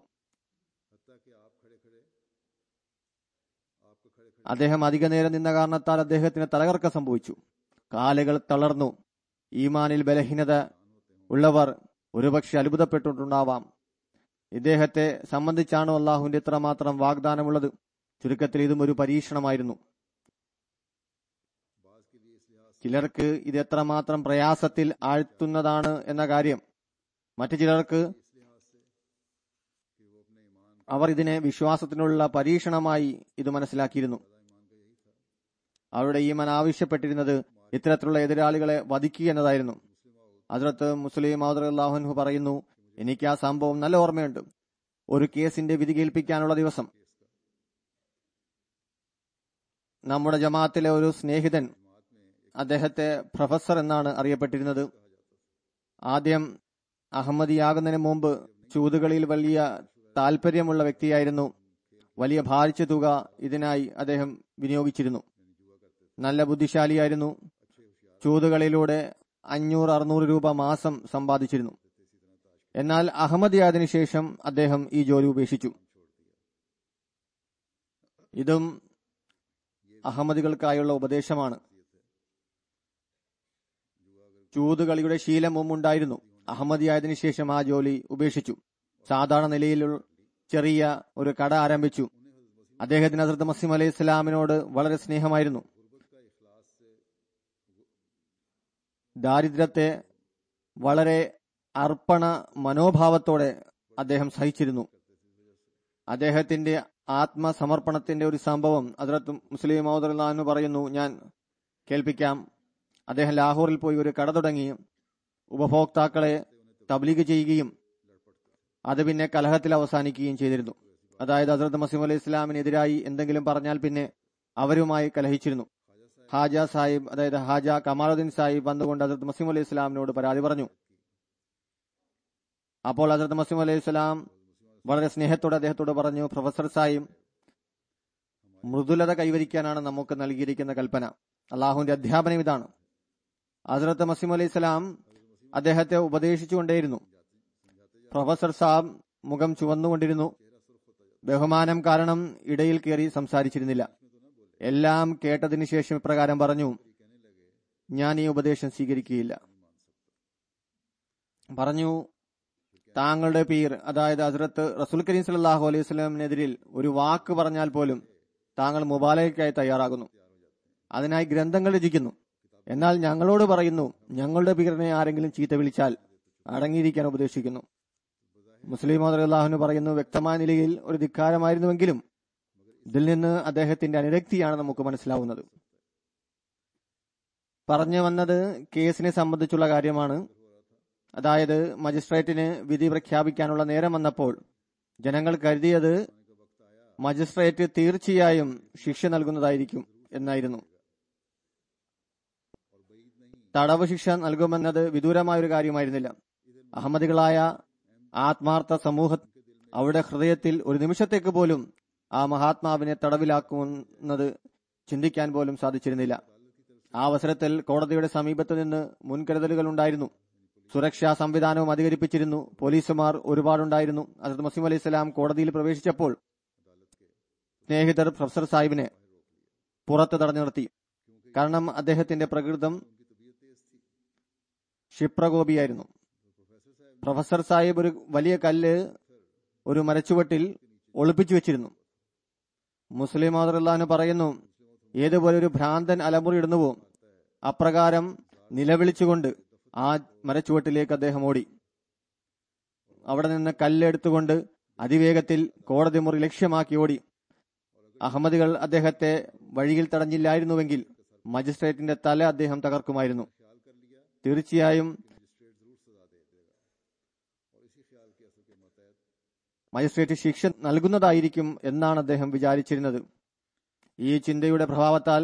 അദ്ദേഹം അധിക നേരം നിന്ന കാരണത്താൽ അദ്ദേഹത്തിന് തലകർക്കം സംഭവിച്ചു കാലുകൾ തളർന്നു ഈമാനിൽ ബലഹീനത ഉള്ളവർ ഒരുപക്ഷെ അത്ഭുതപ്പെട്ടിട്ടുണ്ടാവാം ഇദ്ദേഹത്തെ സംബന്ധിച്ചാണോ അള്ളാഹുവിന്റെ ഇത്രമാത്രം വാഗ്ദാനമുള്ളത് ചുരുക്കത്തിൽ ഇതും ഒരു പരീക്ഷണമായിരുന്നു ചിലർക്ക് ഇത് എത്രമാത്രം പ്രയാസത്തിൽ ആഴ്ത്തുന്നതാണ് എന്ന കാര്യം മറ്റു ചിലർക്ക് അവർ ഇതിനെ വിശ്വാസത്തിനുള്ള പരീക്ഷണമായി ഇത് മനസ്സിലാക്കിയിരുന്നു അവരുടെ ഈമൻ ആവശ്യപ്പെട്ടിരുന്നത് ഇത്തരത്തിലുള്ള എതിരാളികളെ വധിക്കുക എന്നതായിരുന്നു അതിർത്ത് മുസ്ലിം അള്ളാഹുൻഹു പറയുന്നു എനിക്ക് ആ സംഭവം നല്ല ഓർമ്മയുണ്ട് ഒരു കേസിന്റെ വിധി കേൾപ്പിക്കാനുള്ള ദിവസം നമ്മുടെ ജമാഅത്തിലെ ഒരു സ്നേഹിതൻ അദ്ദേഹത്തെ പ്രൊഫസർ എന്നാണ് അറിയപ്പെട്ടിരുന്നത് ആദ്യം അഹമ്മദിയാകുന്നതിന് മുമ്പ് ചൂതുകളിൽ വലിയ താല്പര്യമുള്ള വ്യക്തിയായിരുന്നു വലിയ ഭാരിച്ച തുക ഇതിനായി അദ്ദേഹം വിനിയോഗിച്ചിരുന്നു നല്ല ബുദ്ധിശാലിയായിരുന്നു ചൂതുകളിലൂടെ അഞ്ഞൂറ് അറുന്നൂറ് രൂപ മാസം സമ്പാദിച്ചിരുന്നു എന്നാൽ അഹമ്മദിയായതിനു ശേഷം അദ്ദേഹം ഈ ജോലി ഉപേക്ഷിച്ചു ഇതും അഹമ്മദികൾക്കായുള്ള ഉപദേശമാണ് ചൂതുകളിയുടെ ശീലം മുമ്പുണ്ടായിരുന്നു അഹമ്മദിയായതിനു ശേഷം ആ ജോലി ഉപേക്ഷിച്ചു സാധാരണ നിലയിൽ ചെറിയ ഒരു കട ആരംഭിച്ചു അദ്ദേഹത്തിന് ഹസരത്ത് മസീം അലൈഹി ഇസ്ലാമിനോട് വളരെ സ്നേഹമായിരുന്നു ദാരിദ്ര്യത്തെ വളരെ അർപ്പണ മനോഭാവത്തോടെ അദ്ദേഹം സഹിച്ചിരുന്നു അദ്ദേഹത്തിന്റെ ആത്മസമർപ്പണത്തിന്റെ ഒരു സംഭവം അതിർത്ത് മുസ്ലിം മൗദുല്ലാന്ന് പറയുന്നു ഞാൻ കേൾപ്പിക്കാം അദ്ദേഹം ലാഹോറിൽ പോയി ഒരു കട തുടങ്ങി ഉപഭോക്താക്കളെ തബ്ലീഗ് ചെയ്യുകയും അത് പിന്നെ കലഹത്തിൽ അവസാനിക്കുകയും ചെയ്തിരുന്നു അതായത് ഹസരത്ത് മസീം അലൈഹി ഇസ്ലാമിനെതിരായി എന്തെങ്കിലും പറഞ്ഞാൽ പിന്നെ അവരുമായി കലഹിച്ചിരുന്നു ഹാജ സാഹിബ് അതായത് ഹാജ കമാലുദ്ദീൻ സാഹിബ് വന്നുകൊണ്ട് ഹസരത്ത് മസീം അലൈഹി ഇസ്ലാമിനോട് പരാതി പറഞ്ഞു അപ്പോൾ ഹസരത്ത് മസീം അലൈഹി ഇസ്ലാം വളരെ സ്നേഹത്തോടെ അദ്ദേഹത്തോട് പറഞ്ഞു പ്രൊഫസർ സാഹിബ് മൃദുലത കൈവരിക്കാനാണ് നമുക്ക് നൽകിയിരിക്കുന്ന കൽപ്പന അള്ളാഹുവിന്റെ അധ്യാപനം ഇതാണ് ഹസരത്ത് മസീം അലൈഹി ഇസ്ലാം അദ്ദേഹത്തെ ഉപദേശിച്ചുകൊണ്ടേയിരുന്നു പ്രൊഫസർ സാബ് മുഖം ചുവന്നുകൊണ്ടിരുന്നു ബഹുമാനം കാരണം ഇടയിൽ കയറി സംസാരിച്ചിരുന്നില്ല എല്ലാം കേട്ടതിന് ശേഷം ഇപ്രകാരം പറഞ്ഞു ഞാൻ ഈ ഉപദേശം സ്വീകരിക്കുകയില്ല പറഞ്ഞു താങ്കളുടെ പീർ അതായത് ഹസ്രത്ത് റസൂൽ കരീം സല്ലാഹു അലൈഹി സ്വലമിനെതിരിൽ ഒരു വാക്ക് പറഞ്ഞാൽ പോലും താങ്കൾ മുബാലയ്ക്കായി തയ്യാറാകുന്നു അതിനായി ഗ്രന്ഥങ്ങൾ രചിക്കുന്നു എന്നാൽ ഞങ്ങളോട് പറയുന്നു ഞങ്ങളുടെ പീറിനെ ആരെങ്കിലും ചീത്ത വിളിച്ചാൽ അടങ്ങിയിരിക്കാൻ ഉപദേശിക്കുന്നു മുസ്ലിം അള്ളാഹുന് പറയുന്നു വ്യക്തമായ നിലയിൽ ഒരു ധിക്കാരമായിരുന്നുവെങ്കിലും ഇതിൽ നിന്ന് അദ്ദേഹത്തിന്റെ അനുരക്തിയാണ് നമുക്ക് മനസ്സിലാവുന്നത് പറഞ്ഞു വന്നത് കേസിനെ സംബന്ധിച്ചുള്ള കാര്യമാണ് അതായത് മജിസ്ട്രേറ്റിന് വിധി പ്രഖ്യാപിക്കാനുള്ള നേരം വന്നപ്പോൾ ജനങ്ങൾ കരുതിയത് മജിസ്ട്രേറ്റ് തീർച്ചയായും ശിക്ഷ നൽകുന്നതായിരിക്കും എന്നായിരുന്നു തടവ് ശിക്ഷ നൽകുമെന്നത് വിദൂരമായ ഒരു കാര്യമായിരുന്നില്ല അഹമ്മദികളായ ആത്മാർത്ഥ സമൂഹ അവരുടെ ഹൃദയത്തിൽ ഒരു നിമിഷത്തേക്ക് പോലും ആ മഹാത്മാവിനെ തടവിലാക്കുന്നത് ചിന്തിക്കാൻ പോലും സാധിച്ചിരുന്നില്ല ആ അവസരത്തിൽ കോടതിയുടെ സമീപത്ത് നിന്ന് മുൻകരുതലുകൾ ഉണ്ടായിരുന്നു സുരക്ഷാ സംവിധാനവും അധികരിപ്പിച്ചിരുന്നു പോലീസുമാർ ഒരുപാടുണ്ടായിരുന്നു അസദ് മസീം അലൈഹി സ്വലാം കോടതിയിൽ പ്രവേശിച്ചപ്പോൾ സ്നേഹിതർ പ്രൊഫസർ സാഹിബിനെ പുറത്ത് തടഞ്ഞു നിർത്തി കാരണം അദ്ദേഹത്തിന്റെ പ്രകൃതം ക്ഷിപ്രകോപിയായിരുന്നു പ്രൊഫസർ സാഹിബ് ഒരു വലിയ കല്ല് ഒരു മരച്ചുവട്ടിൽ ഒളിപ്പിച്ചു വെച്ചിരുന്നു മുസ്ലിം മാതൃല്ലാന്ന് പറയുന്നു ഏതുപോലെ ഒരു ഭ്രാന്തൻ അലമുറിയിടുന്നുവോ അപ്രകാരം നിലവിളിച്ചുകൊണ്ട് ആ മരച്ചുവട്ടിലേക്ക് അദ്ദേഹം ഓടി അവിടെ നിന്ന് കല്ലെടുത്തുകൊണ്ട് അതിവേഗത്തിൽ കോടതി മുറി ലക്ഷ്യമാക്കി ഓടി അഹമ്മദികൾ അദ്ദേഹത്തെ വഴിയിൽ തടഞ്ഞില്ലായിരുന്നുവെങ്കിൽ മജിസ്ട്രേറ്റിന്റെ തല അദ്ദേഹം തകർക്കുമായിരുന്നു തീർച്ചയായും മജിസ്ട്രേറ്റ് ശിക്ഷ നൽകുന്നതായിരിക്കും എന്നാണ് അദ്ദേഹം വിചാരിച്ചിരുന്നത് ഈ ചിന്തയുടെ പ്രഭാവത്താൽ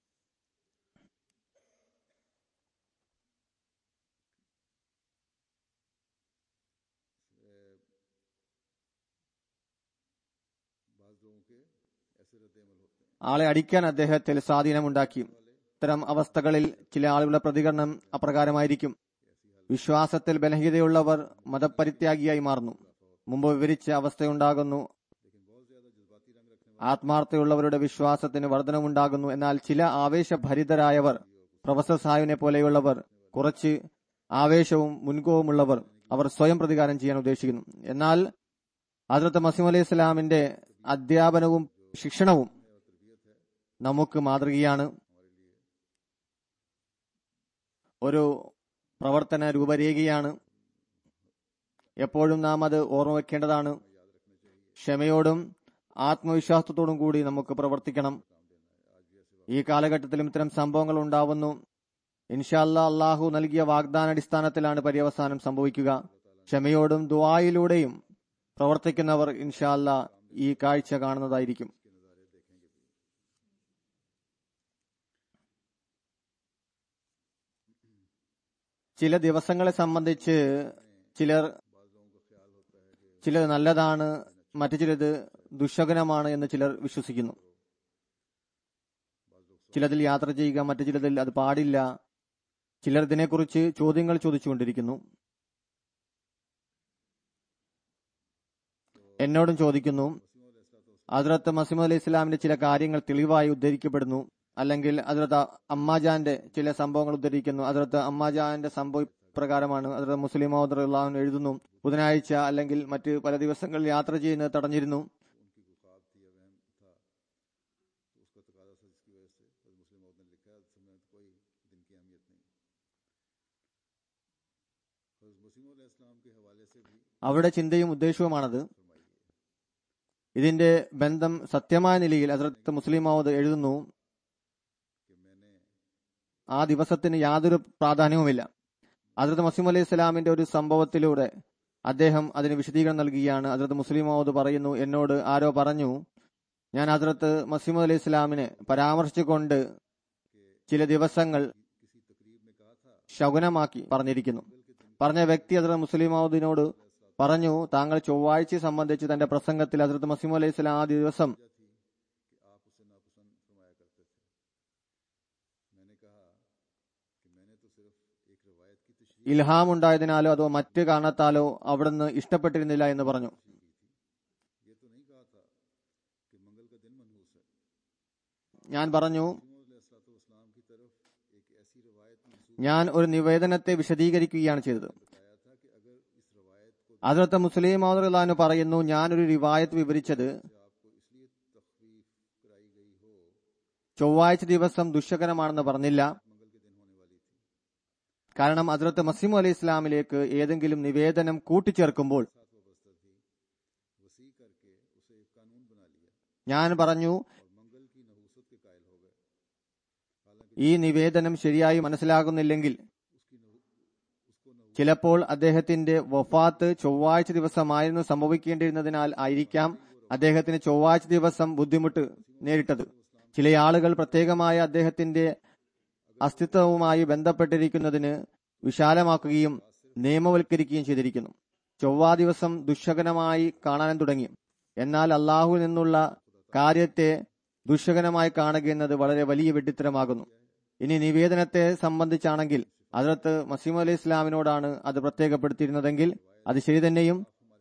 ആളെ അടിക്കാൻ അദ്ദേഹത്തിൽ സ്വാധീനമുണ്ടാക്കി ഇത്തരം അവസ്ഥകളിൽ ചില ആളുകളുടെ പ്രതികരണം അപ്രകാരമായിരിക്കും വിശ്വാസത്തിൽ ബലഹീനതയുള്ളവർ മതപരിത്യാഗിയായി മാറുന്നു മുമ്പ് വിവരിച്ച അവസ്ഥയുണ്ടാകുന്നു ആത്മാർത്ഥതയുള്ളവരുടെ വിശ്വാസത്തിന് വർധനമുണ്ടാകുന്നു എന്നാൽ ചില ആവേശഭരിതരായവർ പ്രൊഫസർ സാഹിബിനെ പോലെയുള്ളവർ കുറച്ച് ആവേശവും മുൻകോവുമുള്ളവർ അവർ സ്വയം പ്രതികാരം ചെയ്യാൻ ഉദ്ദേശിക്കുന്നു എന്നാൽ ഹജ്രത്ത് മസീം അലൈഹി സ്വലാമിന്റെ അധ്യാപനവും ശിക്ഷണവും നമുക്ക് മാതൃകയാണ് ഒരു പ്രവർത്തന രൂപരേഖയാണ് എപ്പോഴും നാം അത് ഓർമ്മ വെക്കേണ്ടതാണ് ക്ഷമയോടും ആത്മവിശ്വാസത്തോടും കൂടി നമുക്ക് പ്രവർത്തിക്കണം ഈ കാലഘട്ടത്തിലും ഇത്തരം സംഭവങ്ങൾ ഉണ്ടാവുന്നു ഇൻഷാല്ല അള്ളാഹു നൽകിയ വാഗ്ദാനടിസ്ഥാനത്തിലാണ് പര്യവസാനം സംഭവിക്കുക ക്ഷമയോടും ദുആയിലൂടെയും പ്രവർത്തിക്കുന്നവർ ഇൻഷാല്ല ഈ കാഴ്ച കാണുന്നതായിരിക്കും ചില ദിവസങ്ങളെ സംബന്ധിച്ച് ചിലർ ചിലത് നല്ലതാണ് മറ്റു ചിലത് ദുശകനമാണ് എന്ന് ചിലർ വിശ്വസിക്കുന്നു ചിലതിൽ യാത്ര ചെയ്യുക മറ്റു ചിലതിൽ അത് പാടില്ല ചിലർ ഇതിനെക്കുറിച്ച് ചോദ്യങ്ങൾ ചോദിച്ചുകൊണ്ടിരിക്കുന്നു എന്നോടും ചോദിക്കുന്നു ഹസ്രത്ത് മസീമദ് അലൈഹി ഇസ്ലാമിന്റെ ചില കാര്യങ്ങൾ തെളിവായി ഉദ്ധരിക്കപ്പെടുന്നു അല്ലെങ്കിൽ ഹസ്രത്ത് അമ്മാജാന്റെ ചില സംഭവങ്ങൾ ഉദ്ധരിക്കുന്നു ഹസ്രത്ത് അമ്മാജാന്റെ സംഭവ പ്രകാരമാണ് ഹസ്രത്ത് മുസ്ലിം അള്ളാഹു എഴുതുന്നു ബുധനാഴ്ച അല്ലെങ്കിൽ മറ്റ് പല ദിവസങ്ങളിൽ യാത്ര ചെയ്യുന്നത് തടഞ്ഞിരുന്നു അവരുടെ ചിന്തയും ഉദ്ദേശവുമാണത് ഇതിന്റെ ബന്ധം സത്യമായ നിലയിൽ ഹസ്രത്ത് മുസ്ലിം മൗദ് എഴുതുന്നു ആ ദിവസത്തിന് യാതൊരു പ്രാധാന്യവുമില്ല ഹസ്രത്ത് മസീം അലൈഹി സ്വലാമിന്റെ ഒരു സംഭവത്തിലൂടെ അദ്ദേഹം അതിന് വിശദീകരണം നൽകുകയാണ് ഹസ്രത്ത് മുസ്ലിം മൗദ് പറയുന്നു എന്നോട് ആരോ പറഞ്ഞു ഞാൻ ഹസ്രത്ത് മസീമദ് അലൈഹി സ്വലാമിനെ പരാമർശിച്ചുകൊണ്ട് ചില ദിവസങ്ങൾ ശകുനമാക്കി പറഞ്ഞിരിക്കുന്നു പറഞ്ഞ വ്യക്തി ഹസ്രത്ത് മുസ്ലിമൗദിനോട് പറഞ്ഞു താങ്കൾ ചൊവ്വാഴ്ച സംബന്ധിച്ച് തന്റെ പ്രസംഗത്തിൽ ഹസ്രത്ത് മസീം അലൈഹി സ്വലാം ആ ദിവസം ഇൽഹാം ഉണ്ടായതിനാലോ അതോ മറ്റ് കാരണത്താലോ അവിടുന്ന് ഇഷ്ടപ്പെട്ടിരുന്നില്ല എന്ന് പറഞ്ഞു ഞാൻ പറഞ്ഞു ഞാൻ ഒരു നിവേദനത്തെ വിശദീകരിക്കുകയാണ് ചെയ്തത് അതിർത്ത് മുസ്ലിം മൗദുലാനു പറയുന്നു ഞാൻ ഒരു റിവായത്ത് വിവരിച്ചത് ചൊവ്വാഴ്ച ദിവസം ദുഷ്യകരമാണെന്ന് പറഞ്ഞില്ല കാരണം അതിർത്ത് മസീമു അലി ഇസ്ലാമിലേക്ക് ഏതെങ്കിലും നിവേദനം കൂട്ടിച്ചേർക്കുമ്പോൾ ഞാൻ പറഞ്ഞു ഈ നിവേദനം ശരിയായി മനസ്സിലാകുന്നില്ലെങ്കിൽ ചിലപ്പോൾ അദ്ദേഹത്തിന്റെ വഫാത്ത് ചൊവ്വാഴ്ച ദിവസമായിരുന്നു സംഭവിക്കേണ്ടിയിരുന്നതിനാൽ ആയിരിക്കാം അദ്ദേഹത്തിന് ചൊവ്വാഴ്ച ദിവസം ബുദ്ധിമുട്ട് നേരിട്ടത് ചില ആളുകൾ പ്രത്യേകമായ അദ്ദേഹത്തിന്റെ അസ്തിത്വവുമായി ബന്ധപ്പെട്ടിരിക്കുന്നതിന് വിശാലമാക്കുകയും നിയമവൽക്കരിക്കുകയും ചെയ്തിരിക്കുന്നു ചൊവ്വാ ദിവസം ദുശകനമായി കാണാനും തുടങ്ങി എന്നാൽ അള്ളാഹുവിൽ നിന്നുള്ള കാര്യത്തെ ദുശകനമായി കാണുക എന്നത് വളരെ വലിയ വെട്ടിത്തരമാകുന്നു ഇനി നിവേദനത്തെ സംബന്ധിച്ചാണെങ്കിൽ അതിർത്ത് മസീം അലി ഇസ്ലാമിനോടാണ് അത് പ്രത്യേകപ്പെടുത്തിയിരുന്നതെങ്കിൽ അത് ശരി തന്നെയും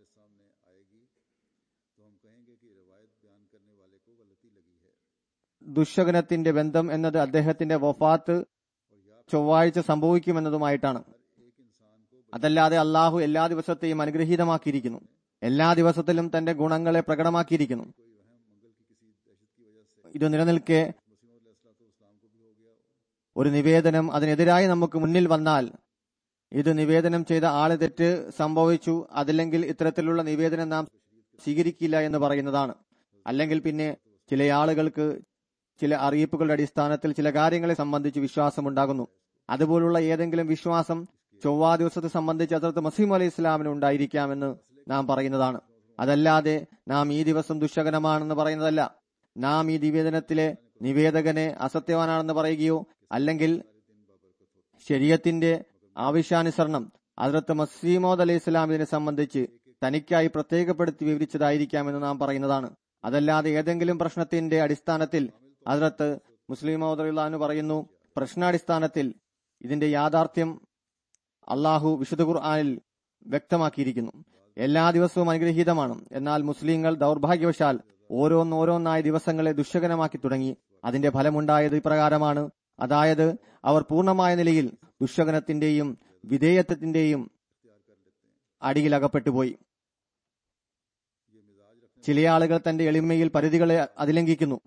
ദുശകനത്തിന്റെ ബന്ധം എന്നത് അദ്ദേഹത്തിന്റെ വഫാത്ത് ചൊവ്വാഴ്ച സംഭവിക്കുമെന്നതുമായിട്ടാണ് അതല്ലാതെ അള്ളാഹു എല്ലാ ദിവസത്തെയും അനുഗ്രഹീതമാക്കിയിരിക്കുന്നു എല്ലാ ദിവസത്തിലും തന്റെ ഗുണങ്ങളെ പ്രകടമാക്കിയിരിക്കുന്നു ഇത് നിലനിൽക്കെ ഒരു നിവേദനം അതിനെതിരായി നമുക്ക് മുന്നിൽ വന്നാൽ ഇത് നിവേദനം ചെയ്ത ആള് തെറ്റ് സംഭവിച്ചു അതല്ലെങ്കിൽ ഇത്തരത്തിലുള്ള നിവേദനം നാം സ്വീകരിക്കില്ല എന്ന് പറയുന്നതാണ് അല്ലെങ്കിൽ പിന്നെ ചില ആളുകൾക്ക് ചില അറിയിപ്പുകളുടെ അടിസ്ഥാനത്തിൽ ചില കാര്യങ്ങളെ സംബന്ധിച്ച് വിശ്വാസമുണ്ടാകുന്നു അതുപോലുള്ള ഏതെങ്കിലും വിശ്വാസം ചൊവ്വാ ദിവസത്തെ സംബന്ധിച്ച് അതിർത്ത് മസീം അലി ഇസ്ലാമിന് ഉണ്ടായിരിക്കാമെന്ന് നാം പറയുന്നതാണ് അതല്ലാതെ നാം ഈ ദിവസം ദുശകനമാണെന്ന് പറയുന്നതല്ല നാം ഈ നിവേദനത്തിലെ നിവേദകനെ അസത്യവാനാണെന്ന് പറയുകയോ അല്ലെങ്കിൽ ശരീരത്തിന്റെ ആവശ്യാനുസരണം അതിർത്ത് മസീമോദ് അലൈഹി ഇസ്ലാം ഇതിനെ സംബന്ധിച്ച് തനിക്കായി പ്രത്യേകപ്പെടുത്തി വിവരിച്ചതായിരിക്കാമെന്ന് നാം പറയുന്നതാണ് അതല്ലാതെ ഏതെങ്കിലും പ്രശ്നത്തിന്റെ അടിസ്ഥാനത്തിൽ അതിർത്ത് മുസ്ലിം മൗദുല്ലാന്ന് പറയുന്നു പ്രശ്നാടിസ്ഥാനത്തിൽ ഇതിന്റെ യാഥാർത്ഥ്യം അള്ളാഹു വിശുദ്ധ ഖുർആാനിൽ വ്യക്തമാക്കിയിരിക്കുന്നു എല്ലാ ദിവസവും അനുഗ്രഹീതമാണ് എന്നാൽ മുസ്ലിങ്ങൾ ദൗർഭാഗ്യവശാൽ ഓരോന്നോരോന്നായ ദിവസങ്ങളെ ദുശകനമാക്കി തുടങ്ങി അതിന്റെ ഫലമുണ്ടായത് ഇപ്രകാരമാണ് അതായത് അവർ പൂർണ്ണമായ നിലയിൽ ദുശകനത്തിന്റെയും വിധേയത്വത്തിന്റെയും അടിയിലകപ്പെട്ടുപോയി ചില ആളുകൾ തന്റെ എളിമയിൽ പരിധികളെ അതിലംഘിക്കുന്നു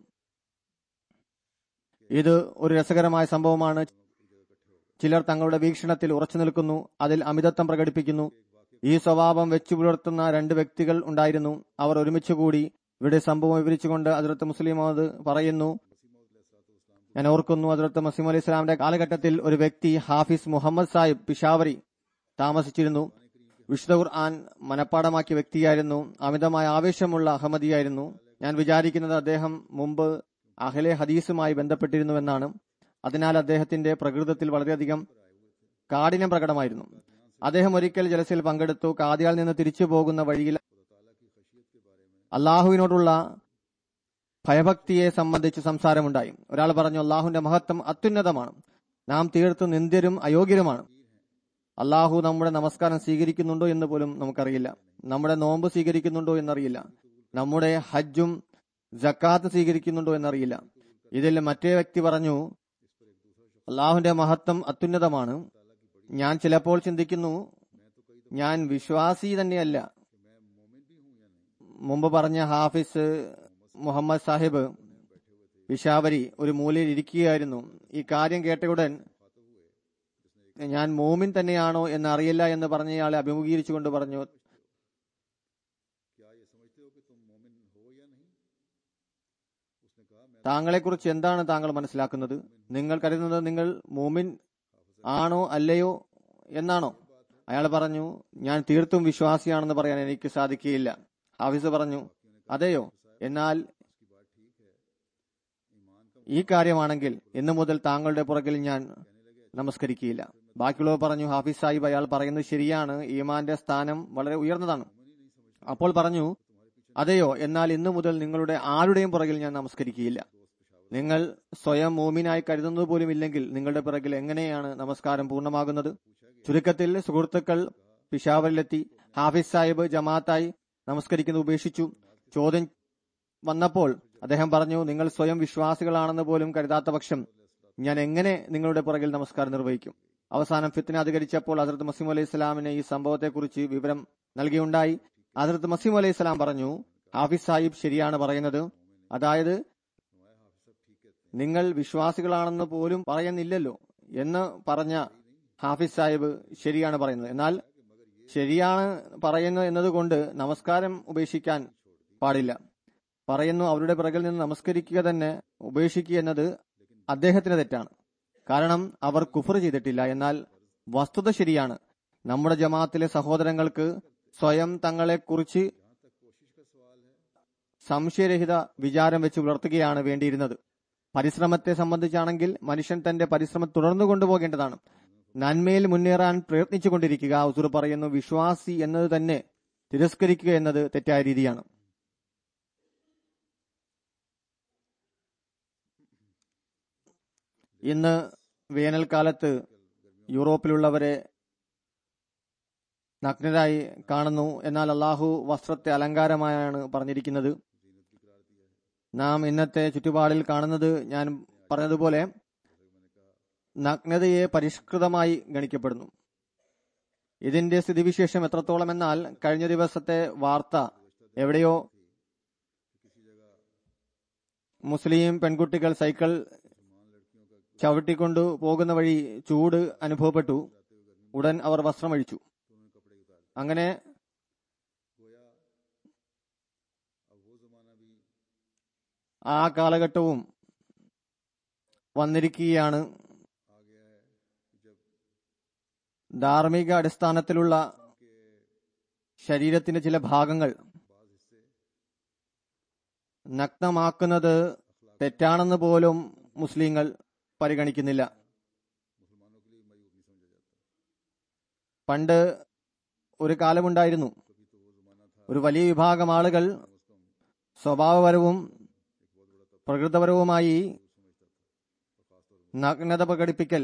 ഇത് ഒരു രസകരമായ സംഭവമാണ് ചിലർ തങ്ങളുടെ വീക്ഷണത്തിൽ ഉറച്ചു നിൽക്കുന്നു അതിൽ അമിതത്വം പ്രകടിപ്പിക്കുന്നു ഈ സ്വഭാവം വെച്ചു പുലർത്തുന്ന രണ്ട് വ്യക്തികൾ ഉണ്ടായിരുന്നു അവർ ഒരുമിച്ചുകൂടി ഇവിടെ സംഭവം വിവരിച്ചുകൊണ്ട് അതിർത്ത് മുസ്ലിം പറയുന്നു ഞാൻ ഓർക്കുന്നു അതിർത്ത് മസീം അലി ഇസ്ലാമിന്റെ കാലഘട്ടത്തിൽ ഒരു വ്യക്തി ഹാഫിസ് മുഹമ്മദ് സാഹിബ് പിഷാവരി താമസിച്ചിരുന്നു വിശുദ്ധ ഖുർആൻ മനപ്പാടമാക്കിയ വ്യക്തിയായിരുന്നു അമിതമായ ആവേശമുള്ള അഹമ്മദിയായിരുന്നു ഞാൻ വിചാരിക്കുന്നത് അദ്ദേഹം മുമ്പ് അഹലെ ഹദീസുമായി ബന്ധപ്പെട്ടിരുന്നുവെന്നാണ് അതിനാൽ അദ്ദേഹത്തിന്റെ പ്രകൃതത്തിൽ വളരെയധികം കാഠിന്യം പ്രകടമായിരുന്നു അദ്ദേഹം ഒരിക്കൽ ജലസിൽ പങ്കെടുത്തു കാദിയാൽ നിന്ന് തിരിച്ചു പോകുന്ന വഴിയിൽ അള്ളാഹുവിനോടുള്ള ഭയഭക്തിയെ സംബന്ധിച്ച് സംസാരമുണ്ടായി ഒരാൾ പറഞ്ഞു അള്ളാഹുവിന്റെ മഹത്വം അത്യുന്നതമാണ് നാം തീർത്തും നിന്ദ്യരും അയോഗ്യരുമാണ് അള്ളാഹു നമ്മുടെ നമസ്കാരം സ്വീകരിക്കുന്നുണ്ടോ എന്ന് പോലും നമുക്കറിയില്ല നമ്മുടെ നോമ്പ് സ്വീകരിക്കുന്നുണ്ടോ എന്നറിയില്ല നമ്മുടെ ഹജ്ജും ജക്കാത്ത് സ്വീകരിക്കുന്നുണ്ടോ എന്നറിയില്ല ഇതിൽ മറ്റേ വ്യക്തി പറഞ്ഞു അള്ളാഹുവിന്റെ മഹത്വം അത്യുന്നതമാണ് ഞാൻ ചിലപ്പോൾ ചിന്തിക്കുന്നു ഞാൻ വിശ്വാസി തന്നെയല്ല മുമ്പ് പറഞ്ഞ ഹാഫിസ് മുഹമ്മദ് സാഹിബ് പിഷാവരി ഒരു മൂലയിൽ ഇരിക്കുകയായിരുന്നു ഈ കാര്യം കേട്ടയുടൻ ഞാൻ മോമിൻ തന്നെയാണോ എന്ന് അറിയില്ല എന്ന് പറഞ്ഞയാളെ അഭിമുഖീകരിച്ചുകൊണ്ട് പറഞ്ഞു താങ്കളെക്കുറിച്ച് എന്താണ് താങ്കൾ മനസ്സിലാക്കുന്നത് നിങ്ങൾ കരുതുന്നത് നിങ്ങൾ മോമിൻ ആണോ അല്ലയോ എന്നാണോ അയാൾ പറഞ്ഞു ഞാൻ തീർത്തും വിശ്വാസിയാണെന്ന് പറയാൻ എനിക്ക് സാധിക്കുകയില്ല ഹാഫിസ് പറഞ്ഞു അതെയോ എന്നാൽ ഈ കാര്യമാണെങ്കിൽ ഇന്നു മുതൽ താങ്കളുടെ പുറകിൽ ഞാൻ നമസ്കരിക്കുകയില്ല ബാക്കിയുള്ളവർ പറഞ്ഞു ഹാഫിസ് സാഹിബ് അയാൾ പറയുന്നത് ശരിയാണ് ഈമാന്റെ സ്ഥാനം വളരെ ഉയർന്നതാണ് അപ്പോൾ പറഞ്ഞു അതെയോ എന്നാൽ ഇന്നു മുതൽ നിങ്ങളുടെ ആരുടെയും പുറകിൽ ഞാൻ നമസ്കരിക്കുകയില്ല നിങ്ങൾ സ്വയം മോമിനായി കരുതുന്നത് പോലും ഇല്ലെങ്കിൽ നിങ്ങളുടെ പിറകിൽ എങ്ങനെയാണ് നമസ്കാരം പൂർണ്ണമാകുന്നത് ചുരുക്കത്തിൽ സുഹൃത്തുക്കൾ പിഷാവറിലെത്തി ഹാഫിസ് സാഹിബ് ജമാഅത്തായി നമസ്കരിക്കുന്നത് ഉപേക്ഷിച്ചു ചോദ്യം വന്നപ്പോൾ അദ്ദേഹം പറഞ്ഞു നിങ്ങൾ സ്വയം വിശ്വാസികളാണെന്ന് പോലും കരുതാത്ത പക്ഷം ഞാൻ എങ്ങനെ നിങ്ങളുടെ പുറകിൽ നമസ്കാരം നിർവഹിക്കും അവസാനം ഫിത്തിനെ അധികരിച്ചപ്പോൾ ഹസരത്ത് മസീം അലൈഹി സ്വലാമിന് ഈ സംഭവത്തെക്കുറിച്ച് വിവരം നൽകിയുണ്ടായി ഹസരത്ത് മസീം അലൈഹി സ്വലാം പറഞ്ഞു ഹാഫിസ് സാഹിബ് ശരിയാണ് പറയുന്നത് അതായത് നിങ്ങൾ വിശ്വാസികളാണെന്ന് പോലും പറയുന്നില്ലല്ലോ എന്ന് പറഞ്ഞ ഹാഫിസ് സാഹിബ് ശരിയാണ് പറയുന്നത് എന്നാൽ ശരിയാണ് പറയുന്നത് എന്നതുകൊണ്ട് നമസ്കാരം ഉപേക്ഷിക്കാൻ പാടില്ല പറയുന്നു അവരുടെ പിറകിൽ നിന്ന് നമസ്കരിക്കുക തന്നെ ഉപേക്ഷിക്കുക എന്നത് അദ്ദേഹത്തിന് തെറ്റാണ് കാരണം അവർ കുഫർ ചെയ്തിട്ടില്ല എന്നാൽ വസ്തുത ശരിയാണ് നമ്മുടെ ജമാഅത്തിലെ സഹോദരങ്ങൾക്ക് സ്വയം തങ്ങളെക്കുറിച്ച് സംശയരഹിത വിചാരം വെച്ച് പുലർത്തുകയാണ് വേണ്ടിയിരുന്നത് പരിശ്രമത്തെ സംബന്ധിച്ചാണെങ്കിൽ മനുഷ്യൻ തന്റെ പരിശ്രമം തുടർന്നു കൊണ്ടുപോകേണ്ടതാണ് നന്മയിൽ മുന്നേറാൻ പ്രയത്നിച്ചുകൊണ്ടിരിക്കുക ഉസുർ പറയുന്നു വിശ്വാസി എന്നത് തന്നെ തിരസ്കരിക്കുക എന്നത് തെറ്റായ രീതിയാണ് ഇന്ന് വേനൽക്കാലത്ത് യൂറോപ്പിലുള്ളവരെ നഗ്നരായി കാണുന്നു എന്നാൽ അള്ളാഹു വസ്ത്രത്തെ അലങ്കാരമായാണ് പറഞ്ഞിരിക്കുന്നത് നാം ഇന്നത്തെ ചുറ്റുപാടിൽ കാണുന്നത് ഞാൻ പറഞ്ഞതുപോലെ നഗ്നതയെ പരിഷ്കൃതമായി ഗണിക്കപ്പെടുന്നു ഇതിന്റെ സ്ഥിതിവിശേഷം എത്രത്തോളം എന്നാൽ കഴിഞ്ഞ ദിവസത്തെ വാർത്ത എവിടെയോ മുസ്ലിം പെൺകുട്ടികൾ സൈക്കിൾ ചവിട്ടിക്കൊണ്ടു പോകുന്ന വഴി ചൂട് അനുഭവപ്പെട്ടു ഉടൻ അവർ വസ്ത്രമഴിച്ചു അങ്ങനെ ആ കാലഘട്ടവും വന്നിരിക്കുകയാണ് ധാർമ്മിക അടിസ്ഥാനത്തിലുള്ള ശരീരത്തിന്റെ ചില ഭാഗങ്ങൾ നഗ്നമാക്കുന്നത് തെറ്റാണെന്ന് പോലും മുസ്ലിങ്ങൾ പരിഗണിക്കുന്നില്ല പണ്ട് ഒരു കാലമുണ്ടായിരുന്നു ഒരു വലിയ വിഭാഗം ആളുകൾ സ്വഭാവപരവും പ്രകൃതപരവുമായി നഗ്നത പ്രകടിപ്പിക്കൽ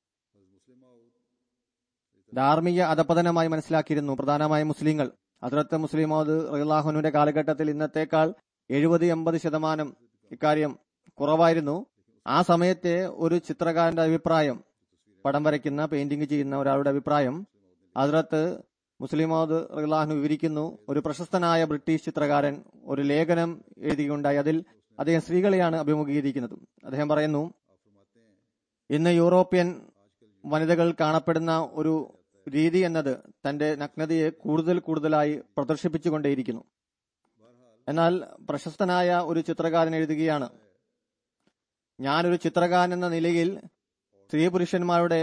ധാർമ്മിക അധപതനമായി മനസ്സിലാക്കിയിരുന്നു പ്രധാനമായും മുസ്ലിങ്ങൾ അതിർത്ത് മുസ്ലിമോദ് റഹ്ലാഹുനുവിന്റെ കാലഘട്ടത്തിൽ ഇന്നത്തേക്കാൾ എഴുപത് എൺപത് ശതമാനം ഇക്കാര്യം കുറവായിരുന്നു ആ സമയത്തെ ഒരു ചിത്രകാരന്റെ അഭിപ്രായം പടം വരയ്ക്കുന്ന പെയിന്റിംഗ് ചെയ്യുന്ന ഒരാളുടെ അഭിപ്രായം അതിർത്ത് മുസ്ലിമോദ് റഹ്ലാഹ്നു വിവരിക്കുന്നു ഒരു പ്രശസ്തനായ ബ്രിട്ടീഷ് ചിത്രകാരൻ ഒരു ലേഖനം എഴുതിയുണ്ടായി അതിൽ അദ്ദേഹം സ്ത്രീകളെയാണ് അഭിമുഖീകരിക്കുന്നത് അദ്ദേഹം പറയുന്നു ഇന്ന് യൂറോപ്യൻ വനിതകൾ കാണപ്പെടുന്ന ഒരു രീതി എന്നത് തന്റെ നഗ്നതയെ കൂടുതൽ കൂടുതലായി പ്രദർശിപ്പിച്ചുകൊണ്ടേയിരിക്കുന്നു എന്നാൽ പ്രശസ്തനായ ഒരു ചിത്രകാരൻ എഴുതുകയാണ് ഞാനൊരു ചിത്രകാരൻ എന്ന നിലയിൽ സ്ത്രീ പുരുഷന്മാരുടെ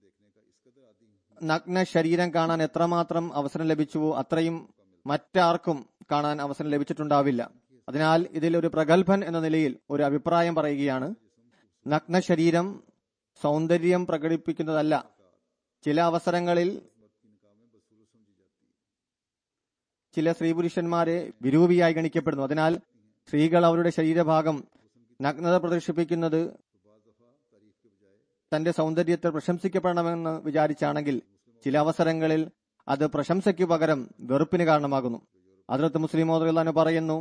നഗ്ന ശരീരം കാണാൻ എത്രമാത്രം അവസരം ലഭിച്ചുവോ അത്രയും മറ്റാർക്കും കാണാൻ അവസരം ലഭിച്ചിട്ടുണ്ടാവില്ല അതിനാൽ ഇതിൽ ഒരു പ്രഗത്ഭൻ എന്ന നിലയിൽ ഒരു അഭിപ്രായം പറയുകയാണ് നഗ്ന ശരീരം സൗന്ദര്യം പ്രകടിപ്പിക്കുന്നതല്ല ചില അവസരങ്ങളിൽ ചില സ്ത്രീ പുരുഷന്മാരെ വിരൂപിയായി ഗണിക്കപ്പെടുന്നു അതിനാൽ സ്ത്രീകൾ അവരുടെ ശരീരഭാഗം നഗ്നത പ്രദർശിപ്പിക്കുന്നത് തന്റെ സൗന്ദര്യത്തെ പ്രശംസിക്കപ്പെടണമെന്ന് വിചാരിച്ചാണെങ്കിൽ ചില അവസരങ്ങളിൽ അത് പ്രശംസയ്ക്ക് പകരം വെറുപ്പിന് കാരണമാകുന്നു അതിർത്ത് മുസ്ലിം മോദുല്ലാന് പറയുന്നു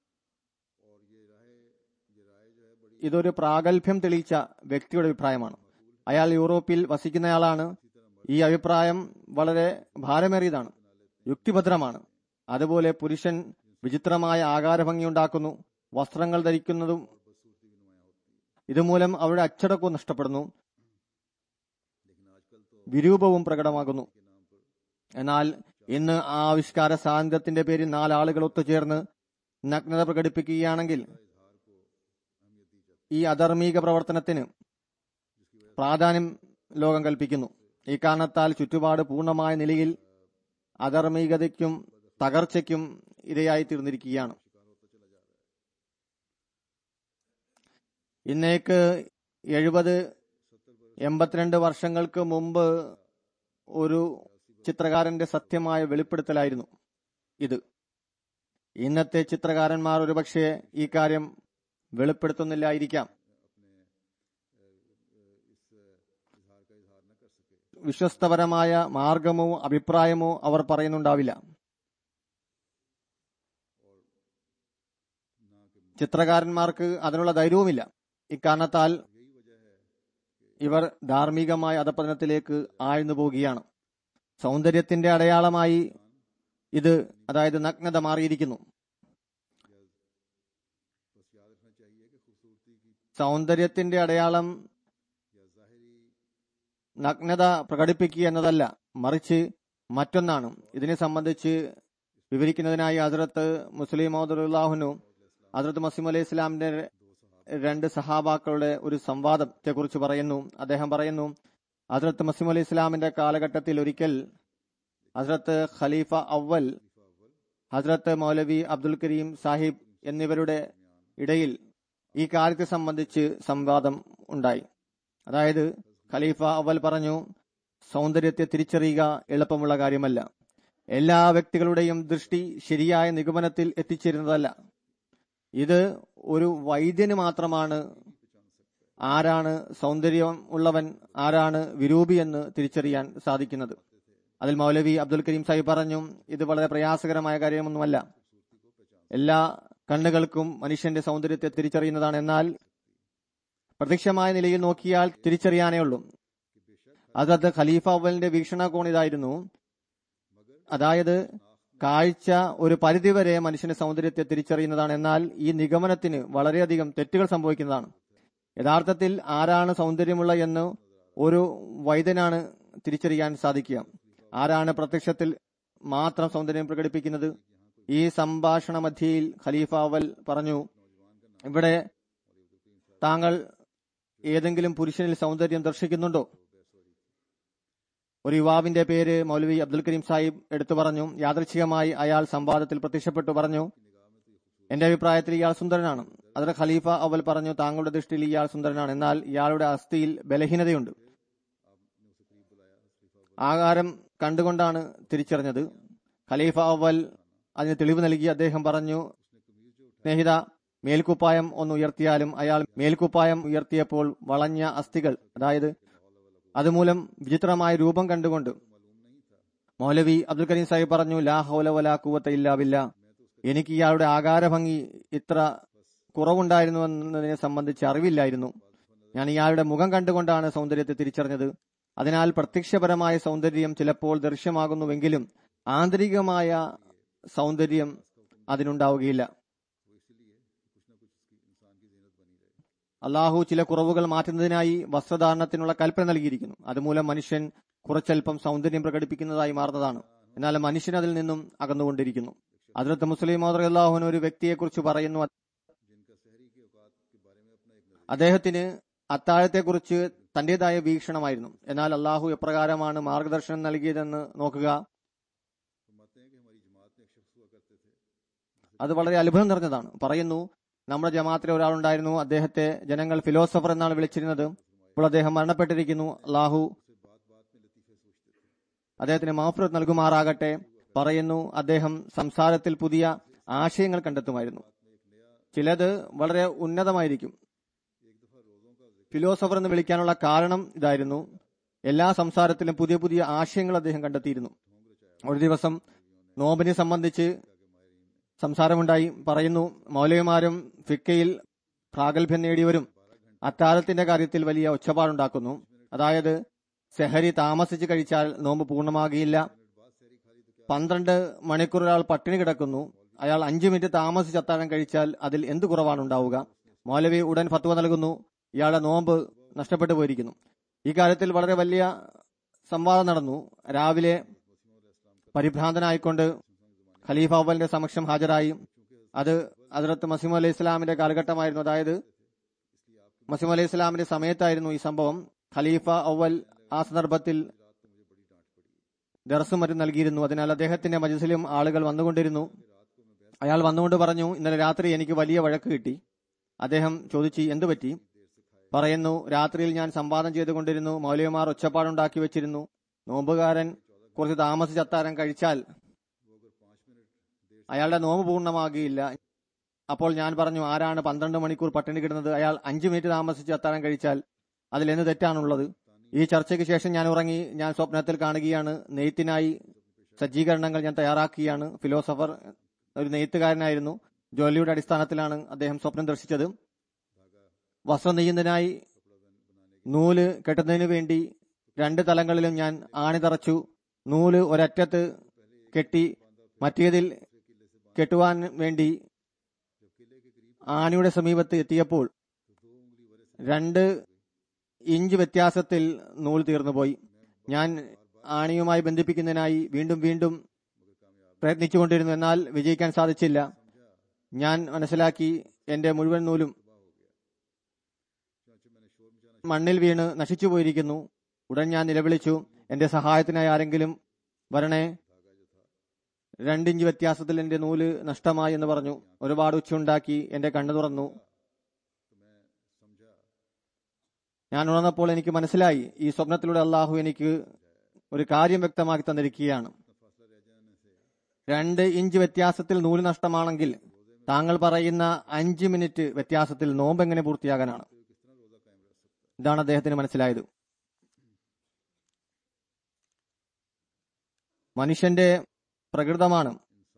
ഇതൊരു പ്രാഗൽഭ്യം തെളിയിച്ച വ്യക്തിയുടെ അഭിപ്രായമാണ് അയാൾ യൂറോപ്പിൽ വസിക്കുന്നയാളാണ് ഈ അഭിപ്രായം വളരെ ഭാരമേറിയതാണ് യുക്തിഭദ്രമാണ് അതുപോലെ പുരുഷൻ വിചിത്രമായ ആകാരഭംഗി ഉണ്ടാക്കുന്നു വസ്ത്രങ്ങൾ ധരിക്കുന്നതും ഇതുമൂലം അവരുടെ അച്ചടക്കവും നഷ്ടപ്പെടുന്നു വിരൂപവും പ്രകടമാകുന്നു എന്നാൽ ഇന്ന് ആ ആവിഷ്കാര സ്വാതന്ത്ര്യത്തിന്റെ പേരിൽ നാലാളുകൾ ഒത്തുചേർന്ന് നഗ്നത പ്രകടിപ്പിക്കുകയാണെങ്കിൽ ഈ അധർമ്മിക പ്രവർത്തനത്തിന് പ്രാധാന്യം ലോകം കൽപ്പിക്കുന്നു ഈ കാരണത്താൽ ചുറ്റുപാട് പൂർണ്ണമായ നിലയിൽ അധർമ്മികതയ്ക്കും തകർച്ചയ്ക്കും ഇരയായി തീർന്നിരിക്കുകയാണ് ഇന്നേക്ക് എഴുപത് എൺപത്തിരണ്ട് വർഷങ്ങൾക്ക് മുമ്പ് ഒരു ചിത്രകാരന്റെ സത്യമായ വെളിപ്പെടുത്തലായിരുന്നു ഇത് ഇന്നത്തെ ചിത്രകാരന്മാർ ഒരുപക്ഷെ ഈ കാര്യം വെളിപ്പെടുത്തുന്നില്ലായിരിക്കാം വിശ്വസ്തപരമായ മാർഗമോ അഭിപ്രായമോ അവർ പറയുന്നുണ്ടാവില്ല ചിത്രകാരന്മാർക്ക് അതിനുള്ള ധൈര്യവുമില്ല ഇക്കാരണത്താൽ ഇവർ ധാർമ്മികമായ അധപതനത്തിലേക്ക് ആഴ്ന്നു പോവുകയാണ് സൗന്ദര്യത്തിന്റെ അടയാളമായി ഇത് അതായത് നഗ്നത മാറിയിരിക്കുന്നു സൗന്ദര്യത്തിന്റെ അടയാളം നഗ്നത പ്രകടിപ്പിക്കുക എന്നതല്ല മറിച്ച് മറ്റൊന്നാണ് ഇതിനെ സംബന്ധിച്ച് വിവരിക്കുന്നതിനായി ഹസ്രത്ത് മുസ്ലിം മൗദുല്ലാഹുനു ഹസ്രത്ത് മസീം അലൈഹി ഇസ്ലാമിന്റെ രണ്ട് സഹാബാക്കളുടെ ഒരു സംവാദത്തെ കുറിച്ച് പറയുന്നു അദ്ദേഹം പറയുന്നു ഹസ്രത്ത് മസീം അലൈഹി ഇസ്ലാമിന്റെ കാലഘട്ടത്തിൽ ഒരിക്കൽ ഹസ്രത്ത് ഖലീഫ അവൽ ഹസ്രത്ത് മൗലവി അബ്ദുൽ കരീം സാഹിബ് എന്നിവരുടെ ഇടയിൽ ഈ കാര്യത്തെ സംബന്ധിച്ച് സംവാദം ഉണ്ടായി അതായത് ഖലീഫ അവൽ പറഞ്ഞു സൗന്ദര്യത്തെ തിരിച്ചറിയുക എളുപ്പമുള്ള കാര്യമല്ല എല്ലാ വ്യക്തികളുടെയും ദൃഷ്ടി ശരിയായ നിഗമനത്തിൽ എത്തിച്ചേരുന്നതല്ല ഇത് ഒരു വൈദ്യന് മാത്രമാണ് ആരാണ് സൗന്ദര്യം ഉള്ളവൻ ആരാണ് വിരൂപി എന്ന് തിരിച്ചറിയാൻ സാധിക്കുന്നത് അതിൽ മൗലവി അബ്ദുൽ കരീം സാഹിബ് പറഞ്ഞു ഇത് വളരെ പ്രയാസകരമായ കാര്യമൊന്നുമല്ല എല്ലാ കണ്ണുകൾക്കും മനുഷ്യന്റെ സൗന്ദര്യത്തെ തിരിച്ചറിയുന്നതാണ് എന്നാൽ പ്രത്യക്ഷമായ നിലയിൽ നോക്കിയാൽ തിരിച്ചറിയാനേ ഉള്ളൂ അതത് ഖലീഫ അവലിന്റെ വീക്ഷണകോൺ ഇതായിരുന്നു അതായത് കാഴ്ച ഒരു പരിധിവരെ മനുഷ്യന്റെ സൗന്ദര്യത്തെ തിരിച്ചറിയുന്നതാണ് എന്നാൽ ഈ നിഗമനത്തിന് വളരെയധികം തെറ്റുകൾ സംഭവിക്കുന്നതാണ് യഥാർത്ഥത്തിൽ ആരാണ് സൗന്ദര്യമുള്ള എന്ന് ഒരു വൈദ്യനാണ് തിരിച്ചറിയാൻ സാധിക്കുക ആരാണ് പ്രത്യക്ഷത്തിൽ മാത്രം സൗന്ദര്യം പ്രകടിപ്പിക്കുന്നത് ഈ സംഭാഷണ മധ്യയിൽ ഖലീഫ അവൽ പറഞ്ഞു ഇവിടെ താങ്കൾ ഏതെങ്കിലും പുരുഷനിൽ സൗന്ദര്യം ദർശിക്കുന്നുണ്ടോ ഒരു യുവാവിന്റെ പേര് മൗലവി അബ്ദുൽ കരീം സാഹിബ് എടുത്തു പറഞ്ഞു യാദൃച്ഛികമായി അയാൾ സംവാദത്തിൽ പ്രത്യക്ഷപ്പെട്ടു പറഞ്ഞു എന്റെ അഭിപ്രായത്തിൽ ഇയാൾ സുന്ദരനാണ് അതിൽ ഖലീഫ അവൽ പറഞ്ഞു താങ്കളുടെ ദൃഷ്ടിയിൽ ഇയാൾ സുന്ദരനാണ് എന്നാൽ ഇയാളുടെ അസ്ഥിയിൽ ബലഹീനതയുണ്ട് ആകാരം കണ്ടുകൊണ്ടാണ് തിരിച്ചറിഞ്ഞത് ഖലീഫ അവൽ അതിന് തെളിവ് നൽകി അദ്ദേഹം പറഞ്ഞു സ്നേഹിത മേൽക്കുപ്പായം ഒന്ന് ഉയർത്തിയാലും അയാൾ മേൽക്കുപ്പായം ഉയർത്തിയപ്പോൾ വളഞ്ഞ അസ്ഥികൾ അതായത് അതുമൂലം വിചിത്രമായ രൂപം കണ്ടുകൊണ്ട് മൗലവി അബ്ദുൽ കരീം സാഹിബ് പറഞ്ഞു ലാ ഹൗല വലാ കൂവത്ത ഇല്ലാവില്ല എനിക്ക് ഇയാളുടെ ആകാരഭംഗി ഇത്ര കുറവുണ്ടായിരുന്നു എന്നതിനെ സംബന്ധിച്ച് അറിവില്ലായിരുന്നു ഞാൻ ഇയാളുടെ മുഖം കണ്ടുകൊണ്ടാണ് സൗന്ദര്യത്തെ തിരിച്ചറിഞ്ഞത് അതിനാൽ പ്രത്യക്ഷപരമായ സൗന്ദര്യം ചിലപ്പോൾ ദൃശ്യമാകുന്നുവെങ്കിലും ആന്തരികമായ സൗന്ദര്യം അതിനുണ്ടാവുകയില്ല അള്ളാഹു ചില കുറവുകൾ മാറ്റുന്നതിനായി വസ്ത്രധാരണത്തിനുള്ള കൽപ്പന നൽകിയിരിക്കുന്നു അതുമൂലം മനുഷ്യൻ കുറച്ചൽപ്പം സൗന്ദര്യം പ്രകടിപ്പിക്കുന്നതായി മാറുന്നതാണ് എന്നാൽ മനുഷ്യൻ അതിൽ നിന്നും അകന്നുകൊണ്ടിരിക്കുന്നു അതിർത്ത് മുസ്ലിം അള്ളാഹുവിന് ഒരു വ്യക്തിയെക്കുറിച്ച് പറയുന്നു അദ്ദേഹത്തിന് അത്താഴത്തെക്കുറിച്ച് തന്റേതായ വീക്ഷണമായിരുന്നു എന്നാൽ അള്ളാഹു എപ്രകാരമാണ് മാർഗദർശനം നൽകിയതെന്ന് നോക്കുക അത് വളരെ അത്ഭുതം നിറഞ്ഞതാണ് പറയുന്നു നമ്മുടെ ജമാഅത്തിലെ ഒരാളുണ്ടായിരുന്നു അദ്ദേഹത്തെ ജനങ്ങൾ ഫിലോസഫർ എന്നാണ് വിളിച്ചിരുന്നത് ഇപ്പോൾ അദ്ദേഹം മരണപ്പെട്ടിരിക്കുന്നു അള്ളാഹു അദ്ദേഹത്തിന് മാഫ്രത്ത് നൽകുമാറാകട്ടെ പറയുന്നു അദ്ദേഹം സംസാരത്തിൽ പുതിയ ആശയങ്ങൾ കണ്ടെത്തുമായിരുന്നു ചിലത് വളരെ ഉന്നതമായിരിക്കും ഫിലോസഫർ എന്ന് വിളിക്കാനുള്ള കാരണം ഇതായിരുന്നു എല്ലാ സംസാരത്തിലും പുതിയ പുതിയ ആശയങ്ങൾ അദ്ദേഹം കണ്ടെത്തിയിരുന്നു ഒരു ദിവസം നോബിനെ സംബന്ധിച്ച് സംസാരമുണ്ടായി പറയുന്നു മൗലവിമാരും ഫിക്കയിൽ പ്രാഗൽഭ്യം നേടിയവരും അത്താഴത്തിന്റെ കാര്യത്തിൽ വലിയ ഒച്ചപ്പാടുണ്ടാക്കുന്നു അതായത് സെഹരി താമസിച്ച് കഴിച്ചാൽ നോമ്പ് പൂർണ്ണമാകിയില്ല പന്ത്രണ്ട് മണിക്കൂർ ഒരാൾ പട്ടിണി കിടക്കുന്നു അയാൾ അഞ്ചു മിനിറ്റ് താമസിച്ച് അത്താഴം കഴിച്ചാൽ അതിൽ എന്ത് കുറവാണ് ഉണ്ടാവുക മൗലവി ഉടൻ ഫത്വ നൽകുന്നു ഇയാളുടെ നോമ്പ് നഷ്ടപ്പെട്ടു പോയിരിക്കുന്നു ഈ കാര്യത്തിൽ വളരെ വലിയ സംവാദം നടന്നു രാവിലെ പരിഭ്രാന്തനായിക്കൊണ്ട് ഖലീഫ അവലിന്റെ സമക്ഷം ഹാജരായി അത് ഹജറത്ത് മസീം അലൈഹി ഇസ്ലാമിന്റെ കാലഘട്ടമായിരുന്നു അതായത് മസീം അലൈഹി ഇസ്ലാമിന്റെ സമയത്തായിരുന്നു ഈ സംഭവം ഖലീഫ അവൽ ആ സന്ദർഭത്തിൽ ദർസും മറ്റും നൽകിയിരുന്നു അതിനാൽ അദ്ദേഹത്തിന്റെ മജസിലും ആളുകൾ വന്നുകൊണ്ടിരുന്നു അയാൾ വന്നുകൊണ്ട് പറഞ്ഞു ഇന്നലെ രാത്രി എനിക്ക് വലിയ വഴക്ക് കിട്ടി അദ്ദേഹം ചോദിച്ചു എന്തു പറ്റി പറയുന്നു രാത്രിയിൽ ഞാൻ സംവാദം ചെയ്തുകൊണ്ടിരുന്നു മൗലവിമാർ ഒച്ചപ്പാടുണ്ടാക്കി വെച്ചിരുന്നു നോമ്പുകാരൻ കുറച്ച് താമസിച്ച് അത്താരം കഴിച്ചാൽ അയാളുടെ നോമ്പ് പൂർണ്ണമാകുകയില്ല അപ്പോൾ ഞാൻ പറഞ്ഞു ആരാണ് പന്ത്രണ്ട് മണിക്കൂർ പട്ടിണി കിടന്നത് അയാൾ അഞ്ചു മിനിറ്റ് താമസിച്ച് അത്താരം കഴിച്ചാൽ അതിൽ എന്ത് തെറ്റാണുള്ളത് ഈ ചർച്ചയ്ക്ക് ശേഷം ഞാൻ ഉറങ്ങി ഞാൻ സ്വപ്നത്തിൽ കാണുകയാണ് നെയ്ത്തിനായി സജ്ജീകരണങ്ങൾ ഞാൻ തയ്യാറാക്കുകയാണ് ഫിലോസഫർ ഒരു നെയ്ത്തുകാരനായിരുന്നു ജോലിയുടെ അടിസ്ഥാനത്തിലാണ് അദ്ദേഹം സ്വപ്നം ദർശിച്ചത് വസ്ത്രം നെയ്യുന്നതിനായി നൂല് കെട്ടുന്നതിന് വേണ്ടി രണ്ട് തലങ്ങളിലും ഞാൻ ആണി തറച്ചു നൂല് ഒരറ്റത്ത് കെട്ടി മറ്റേതിൽ കെട്ടുവാൻ വേണ്ടി ആണിയുടെ സമീപത്ത് എത്തിയപ്പോൾ രണ്ട് ഇഞ്ച് വ്യത്യാസത്തിൽ നൂൽ തീർന്നുപോയി ഞാൻ ആണിയുമായി ബന്ധിപ്പിക്കുന്നതിനായി വീണ്ടും വീണ്ടും പ്രയത്നിച്ചുകൊണ്ടിരുന്നു എന്നാൽ വിജയിക്കാൻ സാധിച്ചില്ല ഞാൻ മനസ്സിലാക്കി എന്റെ മുഴുവൻ നൂലും മണ്ണിൽ വീണ് നശിച്ചു പോയിരിക്കുന്നു ഉടൻ ഞാൻ നിലവിളിച്ചു എന്റെ സഹായത്തിനായി ആരെങ്കിലും വരണേ രണ്ടിഞ്ച് വ്യത്യാസത്തിൽ എന്റെ നൂല് നഷ്ടമായി എന്ന് പറഞ്ഞു ഒരുപാട് ഉച്ചയുണ്ടാക്കി എന്റെ കണ്ണു തുറന്നു ഞാൻ ഉണർന്നപ്പോൾ എനിക്ക് മനസ്സിലായി ഈ സ്വപ്നത്തിലൂടെ അള്ളാഹു എനിക്ക് ഒരു കാര്യം വ്യക്തമാക്കി തന്നിരിക്കുകയാണ് രണ്ട് ഇഞ്ച് വ്യത്യാസത്തിൽ നൂല് നഷ്ടമാണെങ്കിൽ താങ്കൾ പറയുന്ന അഞ്ച് മിനിറ്റ് വ്യത്യാസത്തിൽ നോമ്പ് എങ്ങനെ പൂർത്തിയാകാനാണ് ഇതാണ് അദ്ദേഹത്തിന് മനസ്സിലായത് മനുഷ്യന്റെ പ്രകൃതമാണ്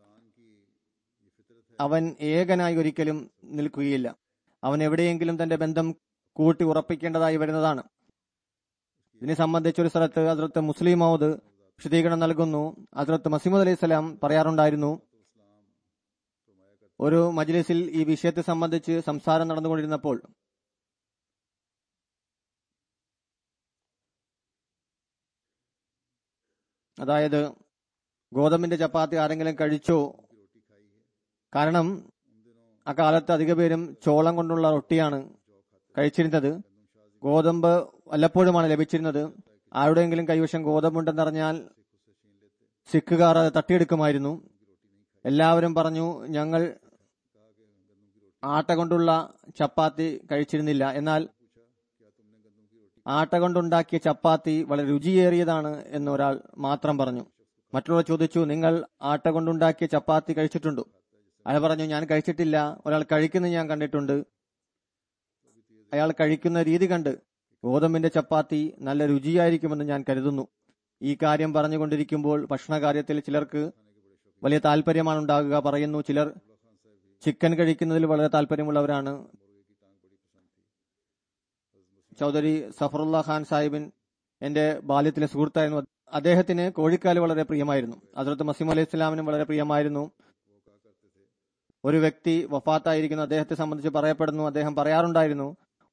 അവൻ ഏകനായി ഒരിക്കലും നിൽക്കുകയില്ല അവൻ എവിടെയെങ്കിലും തന്റെ ബന്ധം കൂട്ടി ഉറപ്പിക്കേണ്ടതായി വരുന്നതാണ് ഇതിനെ സംബന്ധിച്ച് ഒരു സ്ഥലത്ത് അതിർത്ത് മുസ്ലിം മൗദ് വിശദീകരണം നൽകുന്നു അതിർത്ത് മസീമദ് അലൈഹി സ്വലാം പറയാറുണ്ടായിരുന്നു ഒരു മജ്ലിസിൽ ഈ വിഷയത്തെ സംബന്ധിച്ച് സംസാരം നടന്നുകൊണ്ടിരുന്നപ്പോൾ അതായത് ഗോതമ്പിന്റെ ചപ്പാത്തി ആരെങ്കിലും കഴിച്ചോ കാരണം അക്കാലത്ത് അധിക പേരും ചോളം കൊണ്ടുള്ള റൊട്ടിയാണ് കഴിച്ചിരുന്നത് ഗോതമ്പ് വല്ലപ്പോഴുമാണ് ലഭിച്ചിരുന്നത് ആരുടെയെങ്കിലും കൈവശം ഗോതമ്പുണ്ടെന്നറിഞ്ഞാൽ സിഖുകാർ അത് തട്ടിയെടുക്കുമായിരുന്നു എല്ലാവരും പറഞ്ഞു ഞങ്ങൾ ആട്ട കൊണ്ടുള്ള ചപ്പാത്തി കഴിച്ചിരുന്നില്ല എന്നാൽ ആട്ട കൊണ്ടുണ്ടാക്കിയ ചപ്പാത്തി വളരെ രുചിയേറിയതാണ് എന്ന് ഒരാൾ മാത്രം പറഞ്ഞു മറ്റുള്ളവർ ചോദിച്ചു നിങ്ങൾ ആട്ട കൊണ്ടുണ്ടാക്കിയ ചപ്പാത്തി കഴിച്ചിട്ടുണ്ടോ അയാൾ പറഞ്ഞു ഞാൻ കഴിച്ചിട്ടില്ല ഒരാൾ കഴിക്കുന്നത് ഞാൻ കണ്ടിട്ടുണ്ട് അയാൾ കഴിക്കുന്ന രീതി കണ്ട് ഗോതമ്പിന്റെ ചപ്പാത്തി നല്ല രുചിയായിരിക്കുമെന്ന് ഞാൻ കരുതുന്നു ഈ കാര്യം പറഞ്ഞുകൊണ്ടിരിക്കുമ്പോൾ ഭക്ഷണ കാര്യത്തിൽ ചിലർക്ക് വലിയ താല്പര്യമാണ് ഉണ്ടാകുക പറയുന്നു ചിലർ ചിക്കൻ കഴിക്കുന്നതിൽ വളരെ താല്പര്യമുള്ളവരാണ് ചൗധരി സഫറുല്ല ഖാൻ സാഹിബിൻ എന്റെ ബാല്യത്തിലെ സുഹൃത്തായിരുന്നു അദ്ദേഹത്തിന് കോഴിക്കാല് വളരെ പ്രിയമായിരുന്നു അതിർത്ത് മസീം അലൈഹി ഇസ്ലാമിനും വളരെ പ്രിയമായിരുന്നു ഒരു വ്യക്തി വഫാത്തായിരിക്കുന്നു അദ്ദേഹത്തെ സംബന്ധിച്ച് പറയപ്പെടുന്നു അദ്ദേഹം പറയാറുണ്ടായിരുന്നു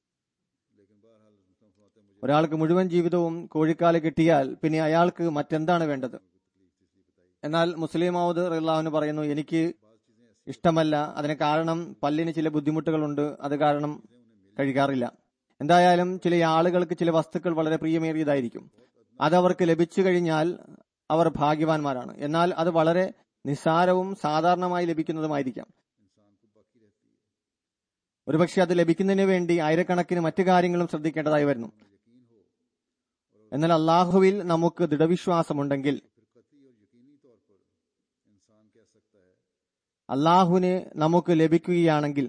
ഒരാൾക്ക് മുഴുവൻ ജീവിതവും കോഴിക്കാല് കിട്ടിയാൽ പിന്നെ അയാൾക്ക് മറ്റെന്താണ് വേണ്ടത് എന്നാൽ മുസ്ലിം മൗദ് റിള്ളാഹുന് പറയുന്നു എനിക്ക് ഇഷ്ടമല്ല അതിന് കാരണം പല്ലിന് ചില ബുദ്ധിമുട്ടുകളുണ്ട് അത് കാരണം കഴിക്കാറില്ല എന്തായാലും ചില ആളുകൾക്ക് ചില വസ്തുക്കൾ വളരെ പ്രിയമേറിയതായിരിക്കും അതവർക്ക് ലഭിച്ചു കഴിഞ്ഞാൽ അവർ ഭാഗ്യവാന്മാരാണ് എന്നാൽ അത് വളരെ നിസ്സാരവും സാധാരണമായി ലഭിക്കുന്നതുമായിരിക്കാം ഒരുപക്ഷെ അത് ലഭിക്കുന്നതിന് വേണ്ടി ആയിരക്കണക്കിന് മറ്റു കാര്യങ്ങളും ശ്രദ്ധിക്കേണ്ടതായി വരുന്നു എന്നാൽ അള്ളാഹുവിൽ നമുക്ക് ദൃഢവിശ്വാസമുണ്ടെങ്കിൽ അള്ളാഹുവിന് നമുക്ക് ലഭിക്കുകയാണെങ്കിൽ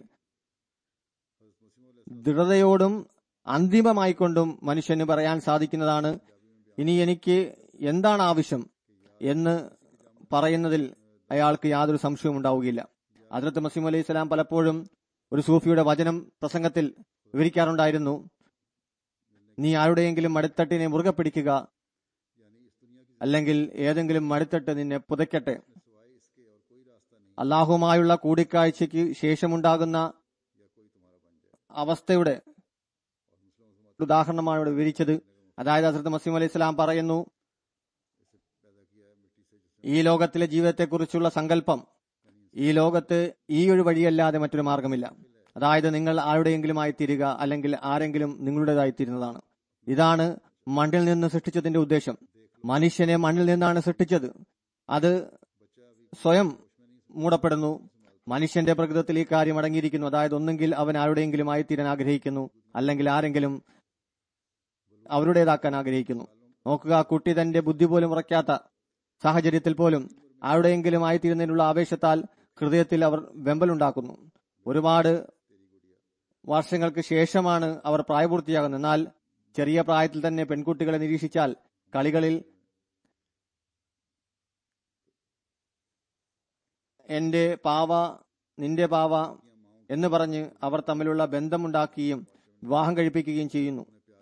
ദൃഢതയോടും അന്തിമമായിക്കൊണ്ടും മനുഷ്യന് പറയാൻ സാധിക്കുന്നതാണ് ഇനി എനിക്ക് എന്താണ് ആവശ്യം എന്ന് പറയുന്നതിൽ അയാൾക്ക് യാതൊരു സംശയവും ഉണ്ടാവുകയില്ല അതിർത്ത് മസീം അലൈഹി സ്വലാം പലപ്പോഴും ഒരു സൂഫിയുടെ വചനം പ്രസംഗത്തിൽ വിവരിക്കാറുണ്ടായിരുന്നു നീ ആരുടെയെങ്കിലും മടിത്തട്ടിനെ മുറുകെ പിടിക്കുക അല്ലെങ്കിൽ ഏതെങ്കിലും മടിത്തട്ട് നിന്നെ പുതയ്ക്കട്ടെ അള്ളാഹുമായുള്ള കൂടിക്കാഴ്ചയ്ക്ക് ശേഷമുണ്ടാകുന്ന അവസ്ഥയുടെ ഉദാഹരണമാണ് ഇവിടെ വിവരിച്ചത് അതായത് ഹസരത്ത് മസീം അലൈഹി സ്വലാം പറയുന്നു ഈ ലോകത്തിലെ ജീവിതത്തെക്കുറിച്ചുള്ള സങ്കല്പം ഈ ലോകത്ത് ഈ ഒരു വഴിയല്ലാതെ മറ്റൊരു മാർഗമില്ല അതായത് നിങ്ങൾ ആരുടെയെങ്കിലും ആയിത്തീരുക അല്ലെങ്കിൽ ആരെങ്കിലും നിങ്ങളുടേതായി തീരുന്നതാണ് ഇതാണ് മണ്ണിൽ നിന്ന് സൃഷ്ടിച്ചതിന്റെ ഉദ്ദേശം മനുഷ്യനെ മണ്ണിൽ നിന്നാണ് സൃഷ്ടിച്ചത് അത് സ്വയം മൂടപ്പെടുന്നു മനുഷ്യന്റെ പ്രകൃതത്തിൽ ഈ കാര്യം അടങ്ങിയിരിക്കുന്നു അതായത് ഒന്നെങ്കിൽ അവൻ ആരുടെയെങ്കിലും ആയിത്തീരാൻ ആഗ്രഹിക്കുന്നു അല്ലെങ്കിൽ ആരെങ്കിലും അവരുടേതാക്കാൻ ആഗ്രഹിക്കുന്നു നോക്കുക കുട്ടി തന്റെ ബുദ്ധി പോലും ഉറയ്ക്കാത്ത സാഹചര്യത്തിൽ പോലും ആരുടെയെങ്കിലും ആയിത്തീരുന്നതിനുള്ള ആവേശത്താൽ ഹൃദയത്തിൽ അവർ വെമ്പലുണ്ടാക്കുന്നു ഒരുപാട് വർഷങ്ങൾക്ക് ശേഷമാണ് അവർ പ്രായപൂർത്തിയാകുന്നത് എന്നാൽ ചെറിയ പ്രായത്തിൽ തന്നെ പെൺകുട്ടികളെ നിരീക്ഷിച്ചാൽ കളികളിൽ എന്റെ പാവ നിന്റെ പാവ എന്ന് പറഞ്ഞ് അവർ തമ്മിലുള്ള ബന്ധമുണ്ടാക്കുകയും വിവാഹം കഴിപ്പിക്കുകയും ചെയ്യുന്നു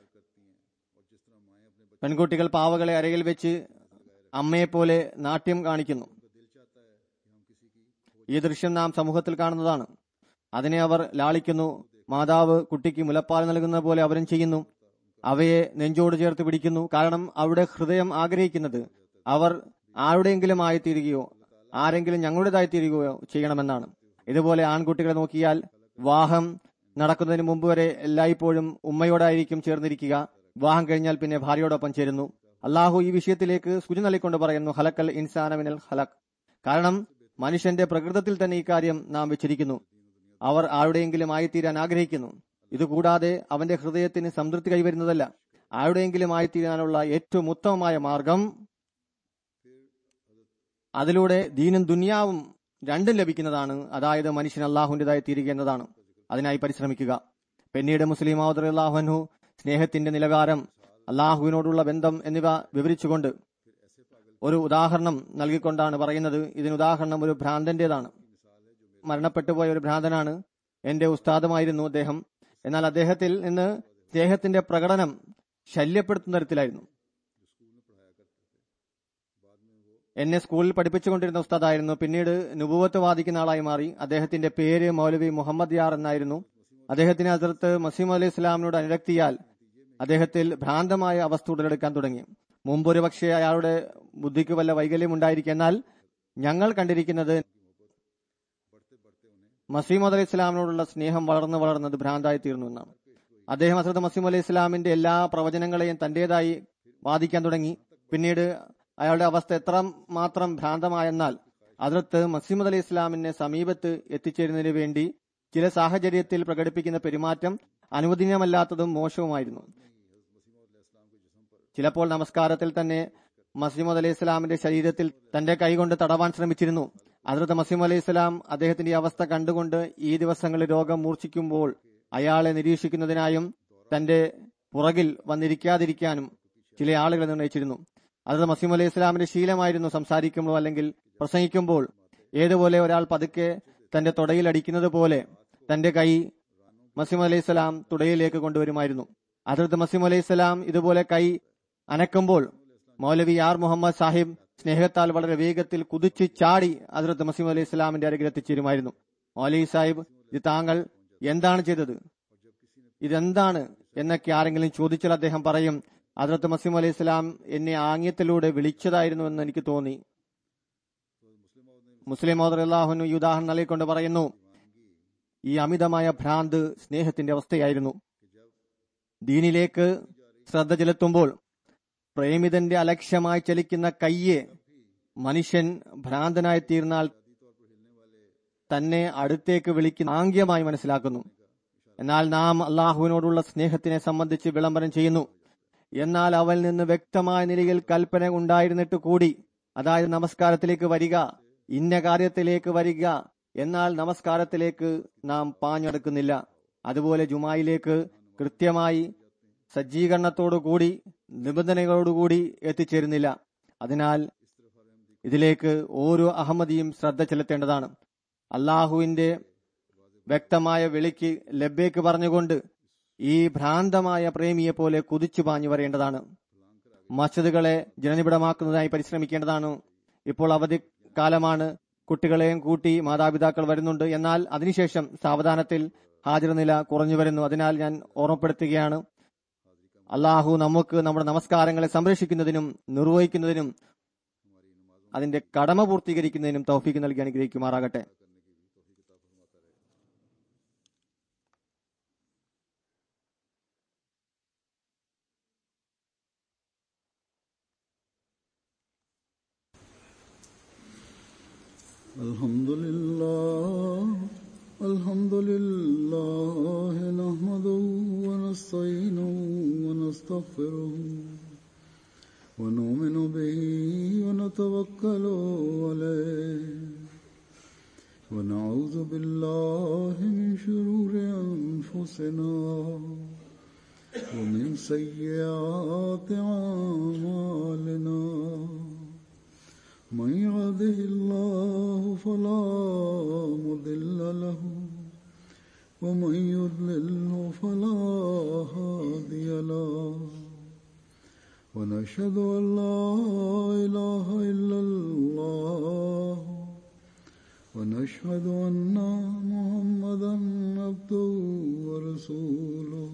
പെൺകുട്ടികൾ പാവകളെ അരയിൽ വെച്ച് അമ്മയെപ്പോലെ നാട്യം കാണിക്കുന്നു ഈ ദൃശ്യം നാം സമൂഹത്തിൽ കാണുന്നതാണ് അതിനെ അവർ ലാളിക്കുന്നു മാതാവ് കുട്ടിക്ക് മുലപ്പാൽ നൽകുന്ന പോലെ അവരും ചെയ്യുന്നു അവയെ നെഞ്ചോട് ചേർത്ത് പിടിക്കുന്നു കാരണം അവരുടെ ഹൃദയം ആഗ്രഹിക്കുന്നത് അവർ ആരുടെയെങ്കിലും ആയി തീരുകയോ ആരെങ്കിലും ഞങ്ങളുടേതായി തീരുകയോ ചെയ്യണമെന്നാണ് ഇതുപോലെ ആൺകുട്ടികളെ നോക്കിയാൽ വിവാഹം നടക്കുന്നതിന് മുമ്പ് വരെ എല്ലായ്പ്പോഴും ഉമ്മയോടായിരിക്കും ചേർന്നിരിക്കുക വിവാഹം കഴിഞ്ഞാൽ പിന്നെ ഭാര്യയോടൊപ്പം ചേരുന്നു അള്ളാഹു ഈ വിഷയത്തിലേക്ക് സൂചന നൽകിക്കൊണ്ട് പറയുന്നു ഹലക്കൽ ഇൻസാനമിനൽ ഹലക് കാരണം മനുഷ്യന്റെ പ്രകൃതത്തിൽ തന്നെ ഇക്കാര്യം നാം വെച്ചിരിക്കുന്നു അവർ ആരുടെയെങ്കിലും ആയിത്തീരാൻ ആഗ്രഹിക്കുന്നു ഇതുകൂടാതെ അവന്റെ ഹൃദയത്തിന് സംതൃപ്തി കൈവരുന്നതല്ല ആരുടെയെങ്കിലും ആയിത്തീരാനുള്ള ഏറ്റവും ഉത്തമമായ മാർഗം അതിലൂടെ ദീനും ദുനിയാവും രണ്ടും ലഭിക്കുന്നതാണ് അതായത് മനുഷ്യൻ അള്ളാഹുവിൻ്റെതായി തീരുക എന്നതാണ് അതിനായി പരിശ്രമിക്കുക പിന്നീട് മുസ്ലിം അള്ളാഹുനു സ്നേഹത്തിന്റെ നിലവാരം അള്ളാഹുവിനോടുള്ള ബന്ധം എന്നിവ വിവരിച്ചുകൊണ്ട് ഒരു ഉദാഹരണം നൽകിക്കൊണ്ടാണ് പറയുന്നത് ഇതിന് ഉദാഹരണം ഒരു ഭ്രാന്തന്റേതാണ് മരണപ്പെട്ടുപോയ ഒരു ഭ്രാന്തനാണ് എന്റെ ഉസ്താദുമായിരുന്നു അദ്ദേഹം എന്നാൽ അദ്ദേഹത്തിൽ നിന്ന് സ്നേഹത്തിന്റെ പ്രകടനം ശല്യപ്പെടുത്തുന്ന തരത്തിലായിരുന്നു എന്നെ സ്കൂളിൽ പഠിപ്പിച്ചുകൊണ്ടിരുന്ന ഉസ്താദായിരുന്നു പിന്നീട് നുപുവത്ത് വാദിക്കുന്ന ആളായി മാറി അദ്ദേഹത്തിന്റെ പേര് മൗലവി മുഹമ്മദ് യാർ എന്നായിരുന്നു അദ്ദേഹത്തിന് അതിർത്ത് മസീം അലി ഇസ്ലാമിനോട് അനുരക്തിയാൽ അദ്ദേഹത്തിൽ ഭ്രാന്തമായ അവസ്ഥ ഉടലെടുക്കാൻ തുടങ്ങി മുമ്പൊരു പക്ഷേ അയാളുടെ ബുദ്ധിക്ക് വല്ല വൈകല്യം ഉണ്ടായിരിക്കും എന്നാൽ ഞങ്ങൾ കണ്ടിരിക്കുന്നത് മസീമദ് അലി ഇസ്ലാമിനോടുള്ള സ്നേഹം വളർന്നു വളർന്നത് ഭ്രാന്തായി തീർന്നു എന്നാണ് അദ്ദേഹം അസറത്ത് മസീം അലി ഇസ്ലാമിന്റെ എല്ലാ പ്രവചനങ്ങളെയും തന്റേതായി വാദിക്കാൻ തുടങ്ങി പിന്നീട് അയാളുടെ അവസ്ഥ എത്ര മാത്രം ഭ്രാന്തമായെന്നാൽ അതിർത്ത് മസീമദ് അലി ഇസ്ലാമിനെ സമീപത്ത് എത്തിച്ചേരുന്നതിന് വേണ്ടി ചില സാഹചര്യത്തിൽ പ്രകടിപ്പിക്കുന്ന പെരുമാറ്റം അനുവദനീയമല്ലാത്തതും മോശവുമായിരുന്നു ചിലപ്പോൾ നമസ്കാരത്തിൽ തന്നെ മസീമദ് അലൈഹി ഇസ്ലാമിന്റെ ശരീരത്തിൽ തന്റെ കൈകൊണ്ട് തടവാൻ ശ്രമിച്ചിരുന്നു അതിർത്ത് മസീം അലൈഹി ഇസ്ലാം അദ്ദേഹത്തിന്റെ ഈ അവസ്ഥ കണ്ടുകൊണ്ട് ഈ ദിവസങ്ങളിൽ രോഗം മൂർച്ഛിക്കുമ്പോൾ അയാളെ നിരീക്ഷിക്കുന്നതിനായും തന്റെ പുറകിൽ വന്നിരിക്കാതിരിക്കാനും ചില ആളുകൾ നിർണയിച്ചിരുന്നു അത് മസീം അലൈഹി ഇസ്ലാമിന്റെ ശീലമായിരുന്നു സംസാരിക്കുമ്പോൾ അല്ലെങ്കിൽ പ്രസംഗിക്കുമ്പോൾ ഏതുപോലെ ഒരാൾ പതുക്കെ തന്റെ തുടയിൽ അടിക്കുന്നത് പോലെ തന്റെ കൈ മസീം അലൈഹി സ്വലാം തുടയിലേക്ക് കൊണ്ടുവരുമായിരുന്നു അതിർത്ത് മസീം അലൈഹി സ്വലാം ഇതുപോലെ കൈ അനക്കുമ്പോൾ മൗലവി ആർ മുഹമ്മദ് സാഹിബ് സ്നേഹത്താൽ വളരെ വേഗത്തിൽ കുതിച്ചു ചാടി അതിർത്ത് മസീം അലൈഹി സ്വലാമിന്റെ അരികിൽ എത്തിച്ചേരുമായിരുന്നു മൗലവി സാഹിബ് ഇത് താങ്കൾ എന്താണ് ചെയ്തത് ഇതെന്താണ് എന്നൊക്കെ ആരെങ്കിലും ചോദിച്ചാൽ അദ്ദേഹം പറയും അതിർത്ത് മസീം അലൈഹി സ്വലാം എന്നെ ആംഗ്യത്തിലൂടെ വിളിച്ചതായിരുന്നു എന്ന് എനിക്ക് തോന്നി മുസ്ലിം അള്ളാഹുനു ഈ ഉദാഹരണം നൽകിക്കൊണ്ട് പറയുന്നു ഈ അമിതമായ ഭ്രാന്ത് സ്നേഹത്തിന്റെ അവസ്ഥയായിരുന്നു ദീനിലേക്ക് ശ്രദ്ധ ചെലുത്തുമ്പോൾ പ്രേമിതന്റെ അലക്ഷ്യമായി ചലിക്കുന്ന കയ്യെ മനുഷ്യൻ ഭ്രാന്തനായി തീർന്നാൽ തന്നെ അടുത്തേക്ക് വിളിക്കുന്ന ആംഗ്യമായി മനസ്സിലാക്കുന്നു എന്നാൽ നാം അള്ളാഹുവിനോടുള്ള സ്നേഹത്തിനെ സംബന്ധിച്ച് വിളംബരം ചെയ്യുന്നു എന്നാൽ അവൽ നിന്ന് വ്യക്തമായ നിലയിൽ കൽപ്പന ഉണ്ടായിരുന്നിട്ട് കൂടി അതായത് നമസ്കാരത്തിലേക്ക് വരിക ഇന്ന കാര്യത്തിലേക്ക് വരിക എന്നാൽ നമസ്കാരത്തിലേക്ക് നാം പാഞ്ഞെടുക്കുന്നില്ല അതുപോലെ ജുമായിലേക്ക് കൃത്യമായി സജ്ജീകരണത്തോടുകൂടി നിബന്ധനകളോടുകൂടി എത്തിച്ചേരുന്നില്ല അതിനാൽ ഇതിലേക്ക് ഓരോ അഹമ്മദിയും ശ്രദ്ധ ചെലുത്തേണ്ടതാണ് അള്ളാഹുവിന്റെ വ്യക്തമായ വിളിക്ക് ലബ്ബേക്ക് പറഞ്ഞുകൊണ്ട് ഈ ഭ്രാന്തമായ പ്രേമിയെ പോലെ കുതിച്ചു പാഞ്ഞു വരേണ്ടതാണ് മസ്ജിദുകളെ ജനനിബിഡമാക്കുന്നതിനായി പരിശ്രമിക്കേണ്ടതാണ് ഇപ്പോൾ അവധി കാലമാണ് കുട്ടികളെയും കൂട്ടി മാതാപിതാക്കൾ വരുന്നുണ്ട് എന്നാൽ അതിനുശേഷം സാവധാനത്തിൽ ഹാജർ നില കുറഞ്ഞു വരുന്നു അതിനാൽ ഞാൻ ഓർമ്മപ്പെടുത്തുകയാണ് അള്ളാഹു നമുക്ക് നമ്മുടെ നമസ്കാരങ്ങളെ സംരക്ഷിക്കുന്നതിനും നിർവഹിക്കുന്നതിനും അതിന്റെ കടമ പൂർത്തീകരിക്കുന്നതിനും തൗഫീക്ക് നൽകി അനുഗ്രഹിക്കുമാറാകട്ടെ الحمد لله الحمد لله نحمده ونستعينه ونستغفره ونؤمن به ونتوكل عليه ونعوذ بالله من شرور أنفسنا ومن سيئات أعمالنا من يهده الله فلا مضل له ومن يضلله فلا هادي له ونشهد أن لا إله إلا الله ونشهد أن محمدا عبده ورسوله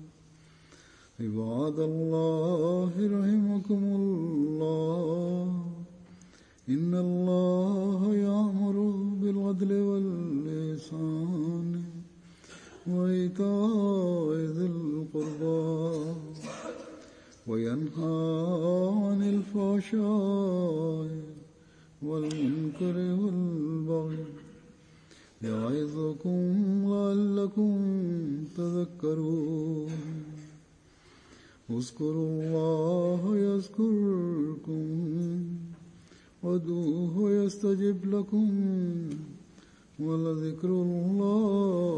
عباد الله رحمكم الله إن الله يأمر بالعدل واللسان وإيتاء ذي القربى وينهى عن الفحشاء والمنكر والبغي يعظكم لعلكم تذكرون اذكروا الله يذكركم وادعوه يستجب لكم ولذكر الله